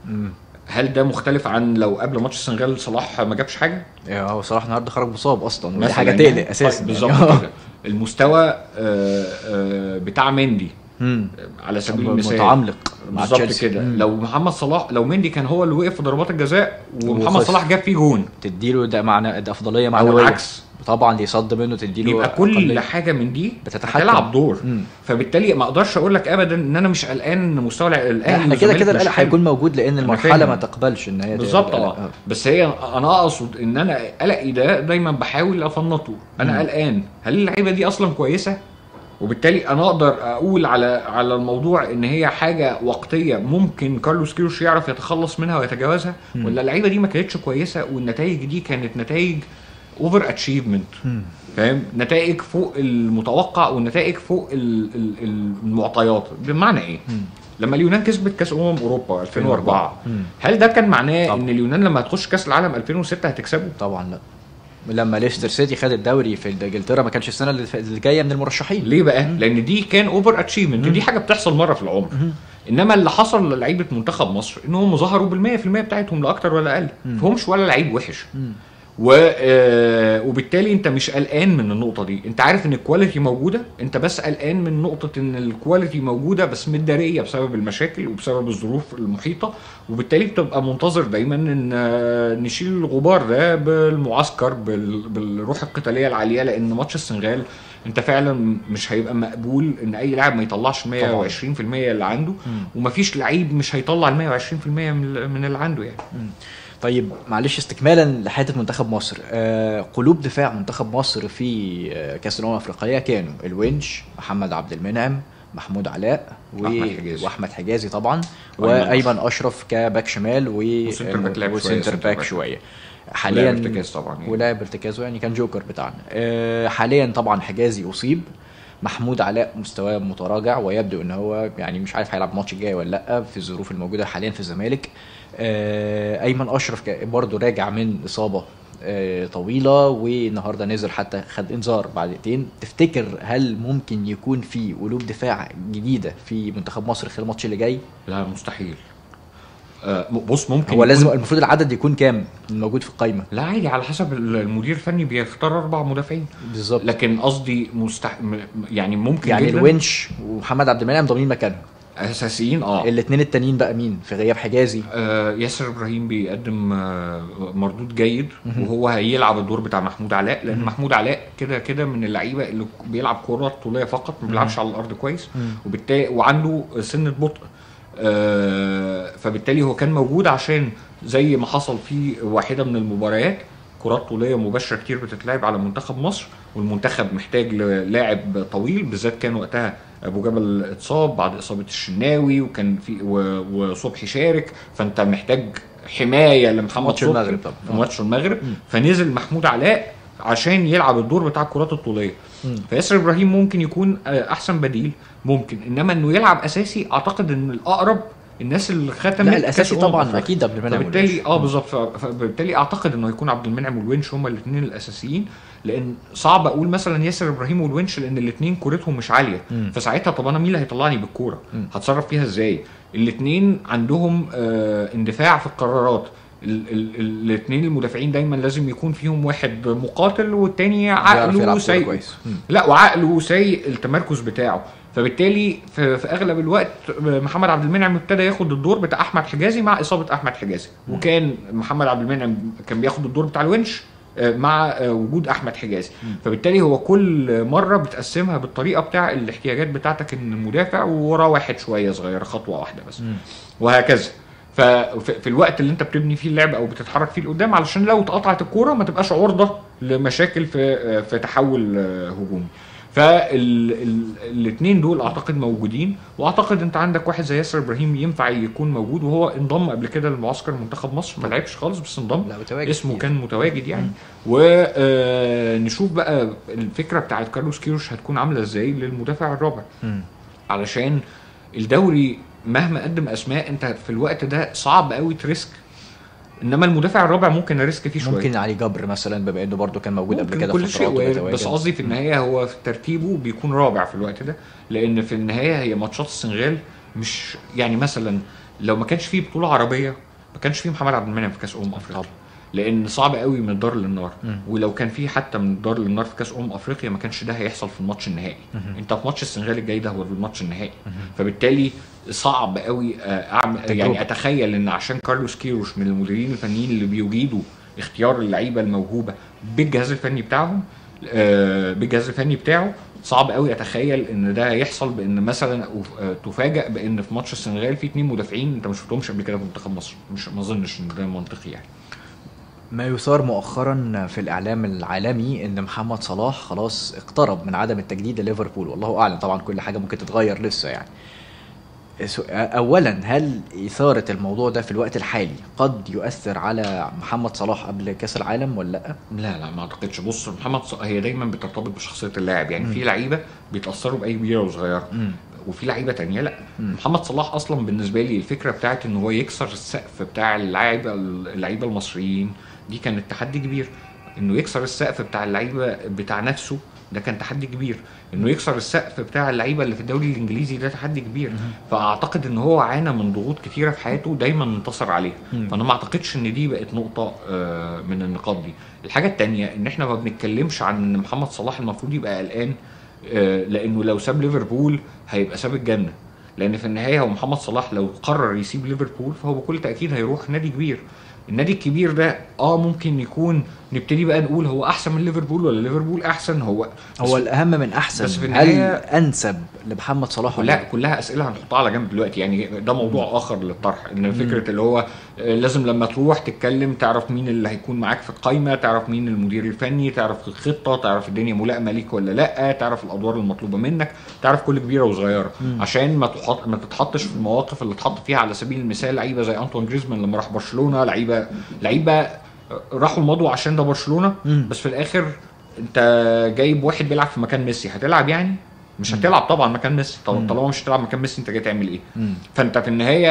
Speaker 2: هل ده مختلف عن لو قبل ماتش السنغال صلاح ما جابش حاجه؟
Speaker 1: هو صلاح النهارده خرج مصاب اصلا ودي
Speaker 2: مثلاً
Speaker 1: حاجه
Speaker 2: يعني.
Speaker 1: تقلق اساسا
Speaker 2: طيب بالظبط
Speaker 1: يعني.
Speaker 2: كده المستوى آه آه بتاع مندي
Speaker 1: مم.
Speaker 2: على سبيل المثال
Speaker 1: متعمق مع
Speaker 2: بالظبط
Speaker 1: تشيلسي.
Speaker 2: كده
Speaker 1: مم.
Speaker 2: لو محمد صلاح لو مندي كان هو اللي وقف في ضربات الجزاء ومحمد
Speaker 1: وخسر.
Speaker 2: صلاح جاب فيه جون
Speaker 1: تديله ده معنى ده افضليه
Speaker 2: او
Speaker 1: معنويه
Speaker 2: العكس
Speaker 1: طبعا يصد منه تديله
Speaker 2: يبقى كل
Speaker 1: أقلية.
Speaker 2: حاجه من دي
Speaker 1: بتتحكم.
Speaker 2: بتلعب دور
Speaker 1: مم.
Speaker 2: فبالتالي ما اقدرش اقول لك ابدا ان انا مش قلقان ان مستوى
Speaker 1: لا،
Speaker 2: الاهلي
Speaker 1: احنا كده
Speaker 2: والزمالك
Speaker 1: كده
Speaker 2: مش
Speaker 1: القلق
Speaker 2: حلو.
Speaker 1: هيكون موجود لان
Speaker 2: أنا
Speaker 1: المرحله
Speaker 2: فاهم.
Speaker 1: ما تقبلش ان هي
Speaker 2: بالظبط
Speaker 1: تبقى
Speaker 2: اه
Speaker 1: قلق.
Speaker 2: بس هي انا اقصد ان انا قلقي ده دايما بحاول افنطه انا قلقان هل اللعيبه دي اصلا كويسه وبالتالي انا اقدر اقول على على الموضوع ان هي حاجه وقتيه ممكن كارلوس كيروش يعرف يتخلص منها ويتجاوزها ولا اللعيبه دي ما كانتش كويسه والنتائج دي كانت نتائج اوفر اتشيفمنت فاهم نتائج فوق المتوقع والنتائج فوق ال- ال- ال- المعطيات بمعنى ايه لما اليونان كسبت كاس امم اوروبا 2004
Speaker 1: مم.
Speaker 2: هل ده كان معناه
Speaker 1: طبعا.
Speaker 2: ان اليونان لما هتخش كاس العالم 2006 هتكسبه
Speaker 1: طبعا لا لما ليستر سيتي خد الدوري في انجلترا ما كانش السنه اللي ف- اللي جايه من المرشحين
Speaker 2: ليه بقى لان دي كان اوفر اتشيفمنت دي حاجه بتحصل مره في العمر انما اللي حصل للعيبه منتخب مصر انهم ظهروا بال 100% بتاعتهم لا اكتر ولا اقل فهمش ولا لعيب وحش و آه، وبالتالي انت مش قلقان من النقطه دي انت عارف ان الكواليتي موجوده انت بس قلقان من نقطه ان الكواليتي موجوده بس متداريه بسبب المشاكل وبسبب الظروف المحيطه وبالتالي بتبقى منتظر دايما ان آه، نشيل الغبار ده بالمعسكر بال- بالروح القتاليه العاليه لان ماتش السنغال انت فعلا مش هيبقى مقبول ان اي لاعب ما يطلعش 120% اللي عنده ومفيش لعيب مش هيطلع ال 120% من من اللي عنده يعني
Speaker 1: طيب معلش استكمالا لحته منتخب مصر آه قلوب دفاع منتخب مصر في آه كاس الامم الافريقيه كانوا الونش محمد عبد المنعم محمود علاء و...
Speaker 2: أحمد حجازي.
Speaker 1: واحمد حجازي طبعا
Speaker 2: وأيمن
Speaker 1: وايمن اشرف كباك شمال و...
Speaker 2: وسنتر باك لعب شوية،
Speaker 1: وسنتر
Speaker 2: سنتر
Speaker 1: باك
Speaker 2: باك.
Speaker 1: شويه
Speaker 2: ولعب
Speaker 1: حاليا
Speaker 2: ارتكاز طبعا يعني.
Speaker 1: ولعب ارتكازه يعني كان جوكر بتاعنا آه حاليا طبعا حجازي اصيب محمود علاء مستواه متراجع ويبدو ان هو يعني مش عارف هيلعب الماتش الجاي ولا لا في الظروف الموجوده حاليا في الزمالك آه، ايمن اشرف كا- برضه راجع من اصابه آه، طويله والنهارده نزل حتى خد انذار بعد دقيقتين تفتكر هل ممكن يكون في قلوب دفاع جديده في منتخب مصر خلال الماتش اللي جاي
Speaker 2: لا مستحيل آه بص ممكن
Speaker 1: هو لازم
Speaker 2: يكون-
Speaker 1: المفروض العدد يكون كام موجود في القايمه
Speaker 2: لا عادي على حسب المدير الفني بيختار اربع مدافعين
Speaker 1: بالظبط
Speaker 2: لكن قصدي مستح... م- يعني ممكن
Speaker 1: يعني
Speaker 2: جدا
Speaker 1: الونش ومحمد عبد المنعم ضامنين مكانهم
Speaker 2: اساسيين اه
Speaker 1: الاثنين التانيين بقى مين في غياب حجازي
Speaker 2: آه، ياسر ابراهيم بيقدم آه، مردود جيد وهو هيلعب الدور بتاع محمود علاء لان محمود علاء كده كده من اللعيبه اللي بيلعب كره طوليه فقط ما بيلعبش على الارض كويس وبالتالي وعنده سنه بطء آه، فبالتالي هو كان موجود عشان زي ما حصل في واحده من المباريات كرات طوليه مباشره كتير بتتلعب على منتخب مصر والمنتخب محتاج لاعب طويل بالذات كان وقتها ابو جبل اتصاب بعد اصابه الشناوي وكان في و- وصبحي شارك فانت محتاج حمايه لمحمد
Speaker 1: ماتش
Speaker 2: صبحي
Speaker 1: المغرب طبعا.
Speaker 2: في ماتش المغرب فنزل محمود علاء عشان يلعب الدور بتاع الكرات الطوليه فياسر ابراهيم ممكن يكون آه، احسن بديل ممكن انما انه يلعب اساسي اعتقد ان الاقرب الناس اللي ختمت
Speaker 1: لا
Speaker 2: كأس
Speaker 1: الاساسي
Speaker 2: أمم
Speaker 1: طبعا
Speaker 2: أفريقيا.
Speaker 1: اكيد عبد المنعم
Speaker 2: فبالتالي اه بالظبط ف- فبالتالي اعتقد انه هيكون عبد المنعم والونش هما الاثنين الاساسيين لان صعب اقول مثلا ياسر ابراهيم والونش لان الاثنين كورتهم مش عاليه
Speaker 1: مم.
Speaker 2: فساعتها طب انا مين اللي هيطلعني بالكوره
Speaker 1: مم.
Speaker 2: هتصرف فيها ازاي الاثنين عندهم آه اندفاع في القرارات الاثنين المدافعين دايما لازم يكون فيهم واحد مقاتل والتاني
Speaker 1: بيعرف
Speaker 2: عقله
Speaker 1: يلعب كورة
Speaker 2: سيء
Speaker 1: كويس. مم.
Speaker 2: لا وعقله سيء التمركز بتاعه فبالتالي في, في اغلب الوقت محمد عبد المنعم ابتدى ياخد الدور بتاع احمد حجازي مع اصابه احمد حجازي وكان محمد عبد المنعم كان بياخد الدور بتاع الونش آه، مع آه، وجود احمد حجازي فبالتالي هو كل مره بتقسمها بالطريقه بتاع الاحتياجات بتاعتك ان المدافع ووراه واحد شويه صغيره خطوه واحده بس
Speaker 1: مم.
Speaker 2: وهكذا ففي في الوقت اللي انت بتبني فيه اللعب او بتتحرك فيه لقدام علشان لو اتقطعت الكوره ما تبقاش عرضه لمشاكل في في تحول آه، هجومي فالاثنين دول اعتقد موجودين واعتقد انت عندك واحد زي ياسر ابراهيم ينفع يكون موجود وهو انضم قبل كده لمعسكر منتخب مصر ما لعبش خالص بس انضم
Speaker 1: لا متواجد
Speaker 2: اسمه
Speaker 1: كتير.
Speaker 2: كان متواجد يعني ونشوف بقى الفكره بتاعت كارلوس كيروش هتكون عامله ازاي للمدافع الرابع
Speaker 1: مم.
Speaker 2: علشان الدوري مهما قدم اسماء انت في الوقت ده صعب قوي تريسك انما المدافع الرابع ممكن اريسك فيه شويه
Speaker 1: ممكن علي جبر مثلا بما انه برضه كان موجود قبل
Speaker 2: ممكن
Speaker 1: كده
Speaker 2: كل
Speaker 1: في
Speaker 2: شيء
Speaker 1: فترات
Speaker 2: وارد
Speaker 1: وبيتواجد.
Speaker 2: بس قصدي في النهايه هو في ترتيبه بيكون رابع في الوقت ده لان في النهايه هي ماتشات السنغال مش يعني مثلا لو ما كانش فيه بطوله عربيه ما كانش فيه محمد عبد المنعم في كاس امم افريقيا
Speaker 1: طبعا.
Speaker 2: لان صعب قوي من الدار للنار
Speaker 1: مم.
Speaker 2: ولو كان في حتى من الدار للنار في كاس امم افريقيا ما كانش ده هيحصل في الماتش النهائي
Speaker 1: مهم.
Speaker 2: انت في ماتش السنغال الجاي ده هو الماتش النهائي فبالتالي صعب قوي آه، اعمل
Speaker 1: تجربة.
Speaker 2: يعني اتخيل ان عشان كارلوس كيروش من المديرين الفنيين اللي بيجيدوا اختيار اللعيبه الموهوبه بالجهاز الفني بتاعهم آه، بالجهاز الفني بتاعه صعب قوي اتخيل ان ده هيحصل بان مثلا أف- آه، تفاجئ بان في ماتش السنغال في اتنين مدافعين انت ما شفتهمش قبل كده في منتخب مصر مش ما اظنش ان ده منطقي يعني
Speaker 1: ما يثار مؤخرا في الاعلام العالمي ان محمد صلاح خلاص اقترب من عدم التجديد لليفربول والله اعلم طبعا كل حاجه ممكن تتغير لسه يعني سو- اولا هل اثاره الموضوع ده في الوقت الحالي قد يؤثر على محمد صلاح قبل كاس العالم ولا لا
Speaker 2: لا لا ما اعتقدش بص محمد صلاح هي دايما بترتبط بشخصيه اللاعب يعني
Speaker 1: مم.
Speaker 2: في لعيبه بيتاثروا باي كبيره وصغيره
Speaker 1: مم.
Speaker 2: وفي لعيبه تانية لا
Speaker 1: مم.
Speaker 2: محمد صلاح اصلا بالنسبه لي الفكره بتاعت ان هو يكسر السقف بتاع اللعيبه اللعيبه المصريين دي كانت تحدي كبير انه يكسر السقف بتاع اللعيبه بتاع نفسه ده كان تحدي كبير انه يكسر السقف بتاع اللعيبه اللي في الدوري الانجليزي ده تحدي كبير فاعتقد ان هو عانى من ضغوط كتيره في حياته دايما انتصر عليها
Speaker 1: مم.
Speaker 2: فانا ما اعتقدش ان دي بقت نقطه آه، من النقاط دي الحاجه التانية ان احنا ما بنتكلمش عن ان محمد صلاح المفروض يبقى قلقان آه، لانه لو ساب ليفربول هيبقى ساب الجنه لان في النهايه هو محمد صلاح لو قرر يسيب ليفربول فهو بكل تاكيد هيروح نادي كبير النادي الكبير ده اه ممكن يكون نبتدي بقى نقول هو احسن من ليفربول ولا ليفربول احسن هو
Speaker 1: هو
Speaker 2: بس
Speaker 1: الاهم من احسن
Speaker 2: بس في
Speaker 1: هل
Speaker 2: النهاية-
Speaker 1: انسب لمحمد صلاح ولا
Speaker 2: كلها كلها اسئله هنحطها على جنب دلوقتي يعني ده موضوع اخر للطرح ان فكره اللي هو آه، لازم لما تروح تتكلم تعرف مين اللي هيكون معاك في القايمه تعرف مين المدير الفني تعرف الخطه تعرف الدنيا ملائمه ليك ولا لا تعرف الادوار المطلوبه منك تعرف كل كبيره وصغيره
Speaker 1: مم.
Speaker 2: عشان ما تحط ما تتحطش في المواقف اللي اتحط فيها على سبيل المثال لعيبه زي انطوان جريزمان لما راح برشلونه لعيبه لعيبه راحوا مضوا عشان ده برشلونه
Speaker 1: مم.
Speaker 2: بس في الاخر انت جايب واحد بيلعب في مكان ميسي هتلعب يعني مش هتلعب طبعا مكان ميسي طب
Speaker 1: مم.
Speaker 2: طالما مش هتلعب مكان ميسي انت جاي تعمل ايه
Speaker 1: مم.
Speaker 2: فانت في النهايه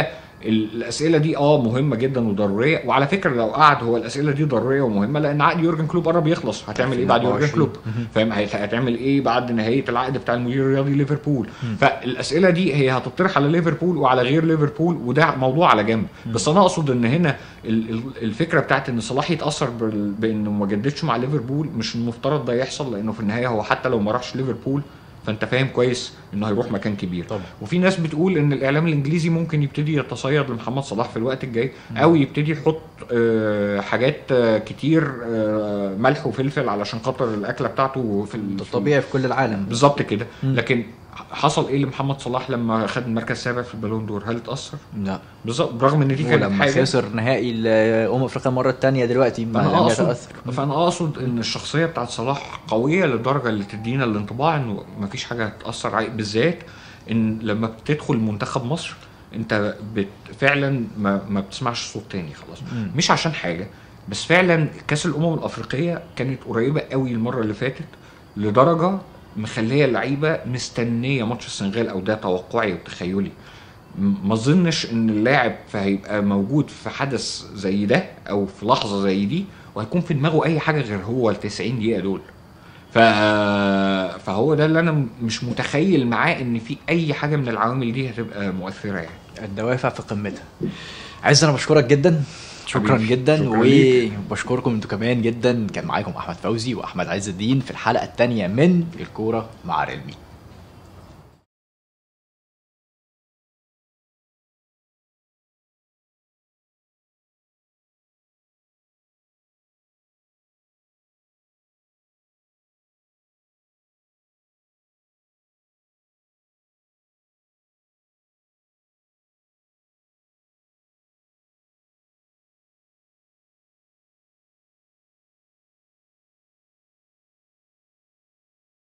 Speaker 2: ال- الاسئله دي اه مهمه جدا وضروريه وعلى فكره لو قعد هو الاسئله دي ضروريه ومهمه لان عقد يورجن كلوب قرب يخلص هتعمل ايه بعد يورجن
Speaker 1: 24.
Speaker 2: كلوب فاهم هت- هتعمل ايه بعد نهايه العقد بتاع المدير الرياضي ليفربول فالاسئله دي هي هتطرح على ليفربول وعلى غير ليفربول وده موضوع على جنب بس انا اقصد ان هنا ال- ال- الفكره بتاعت ان صلاح يتاثر بال- بانه ما جددش مع ليفربول مش المفترض ده يحصل لانه في النهايه هو حتى لو ما راحش ليفربول فانت فاهم كويس انه هيروح مكان كبير
Speaker 1: طبعا.
Speaker 2: وفي ناس بتقول ان الاعلام الانجليزي ممكن يبتدي يتصيد لمحمد صلاح في الوقت الجاي او يبتدي يحط آه، حاجات آه، كتير آه، ملح وفلفل علشان خاطر الاكله بتاعته في ال-
Speaker 1: ده
Speaker 2: في
Speaker 1: طبيعي في كل العالم
Speaker 2: بالظبط كده لكن حصل ايه لمحمد صلاح لما خد المركز السابع في البالون دور هل اتاثر
Speaker 1: لا
Speaker 2: بالظبط برغم ان دي كانت
Speaker 1: ولما
Speaker 2: حاجه
Speaker 1: خسر نهائي امم افريقيا المره الثانيه دلوقتي ما
Speaker 2: فانا
Speaker 1: لم
Speaker 2: اقصد
Speaker 1: يتاثر
Speaker 2: فانا اقصد ان الشخصيه بتاعت صلاح قويه للدرجه اللي تدينا الانطباع انه مفيش حاجه هتاثر عليه بالذات ان لما بتدخل منتخب مصر انت بت فعلا ما, ما بتسمعش صوت تاني خلاص
Speaker 1: مم.
Speaker 2: مش عشان حاجه بس فعلا كاس الامم الافريقيه كانت قريبه قوي المره اللي فاتت لدرجه مخليه اللعيبه مستنيه ماتش السنغال او ده توقعي وتخيلي م- ما اظنش ان اللاعب هيبقى موجود في حدث زي ده او في لحظه زي دي وهيكون في دماغه اي حاجه غير هو ال 90 دقيقه دول ف... فهو ده اللي انا م- مش متخيل معاه ان في اي حاجه من العوامل دي هتبقى مؤثره يعني
Speaker 1: الدوافع في قمتها عايز انا بشكرك جدا شكرا
Speaker 2: حبيبي،
Speaker 1: جدا
Speaker 2: شكرا ليك.
Speaker 1: وبشكركم انتوا كمان جدا كان معاكم احمد فوزي واحمد عز الدين في الحلقه الثانيه من الكوره مع ريلمي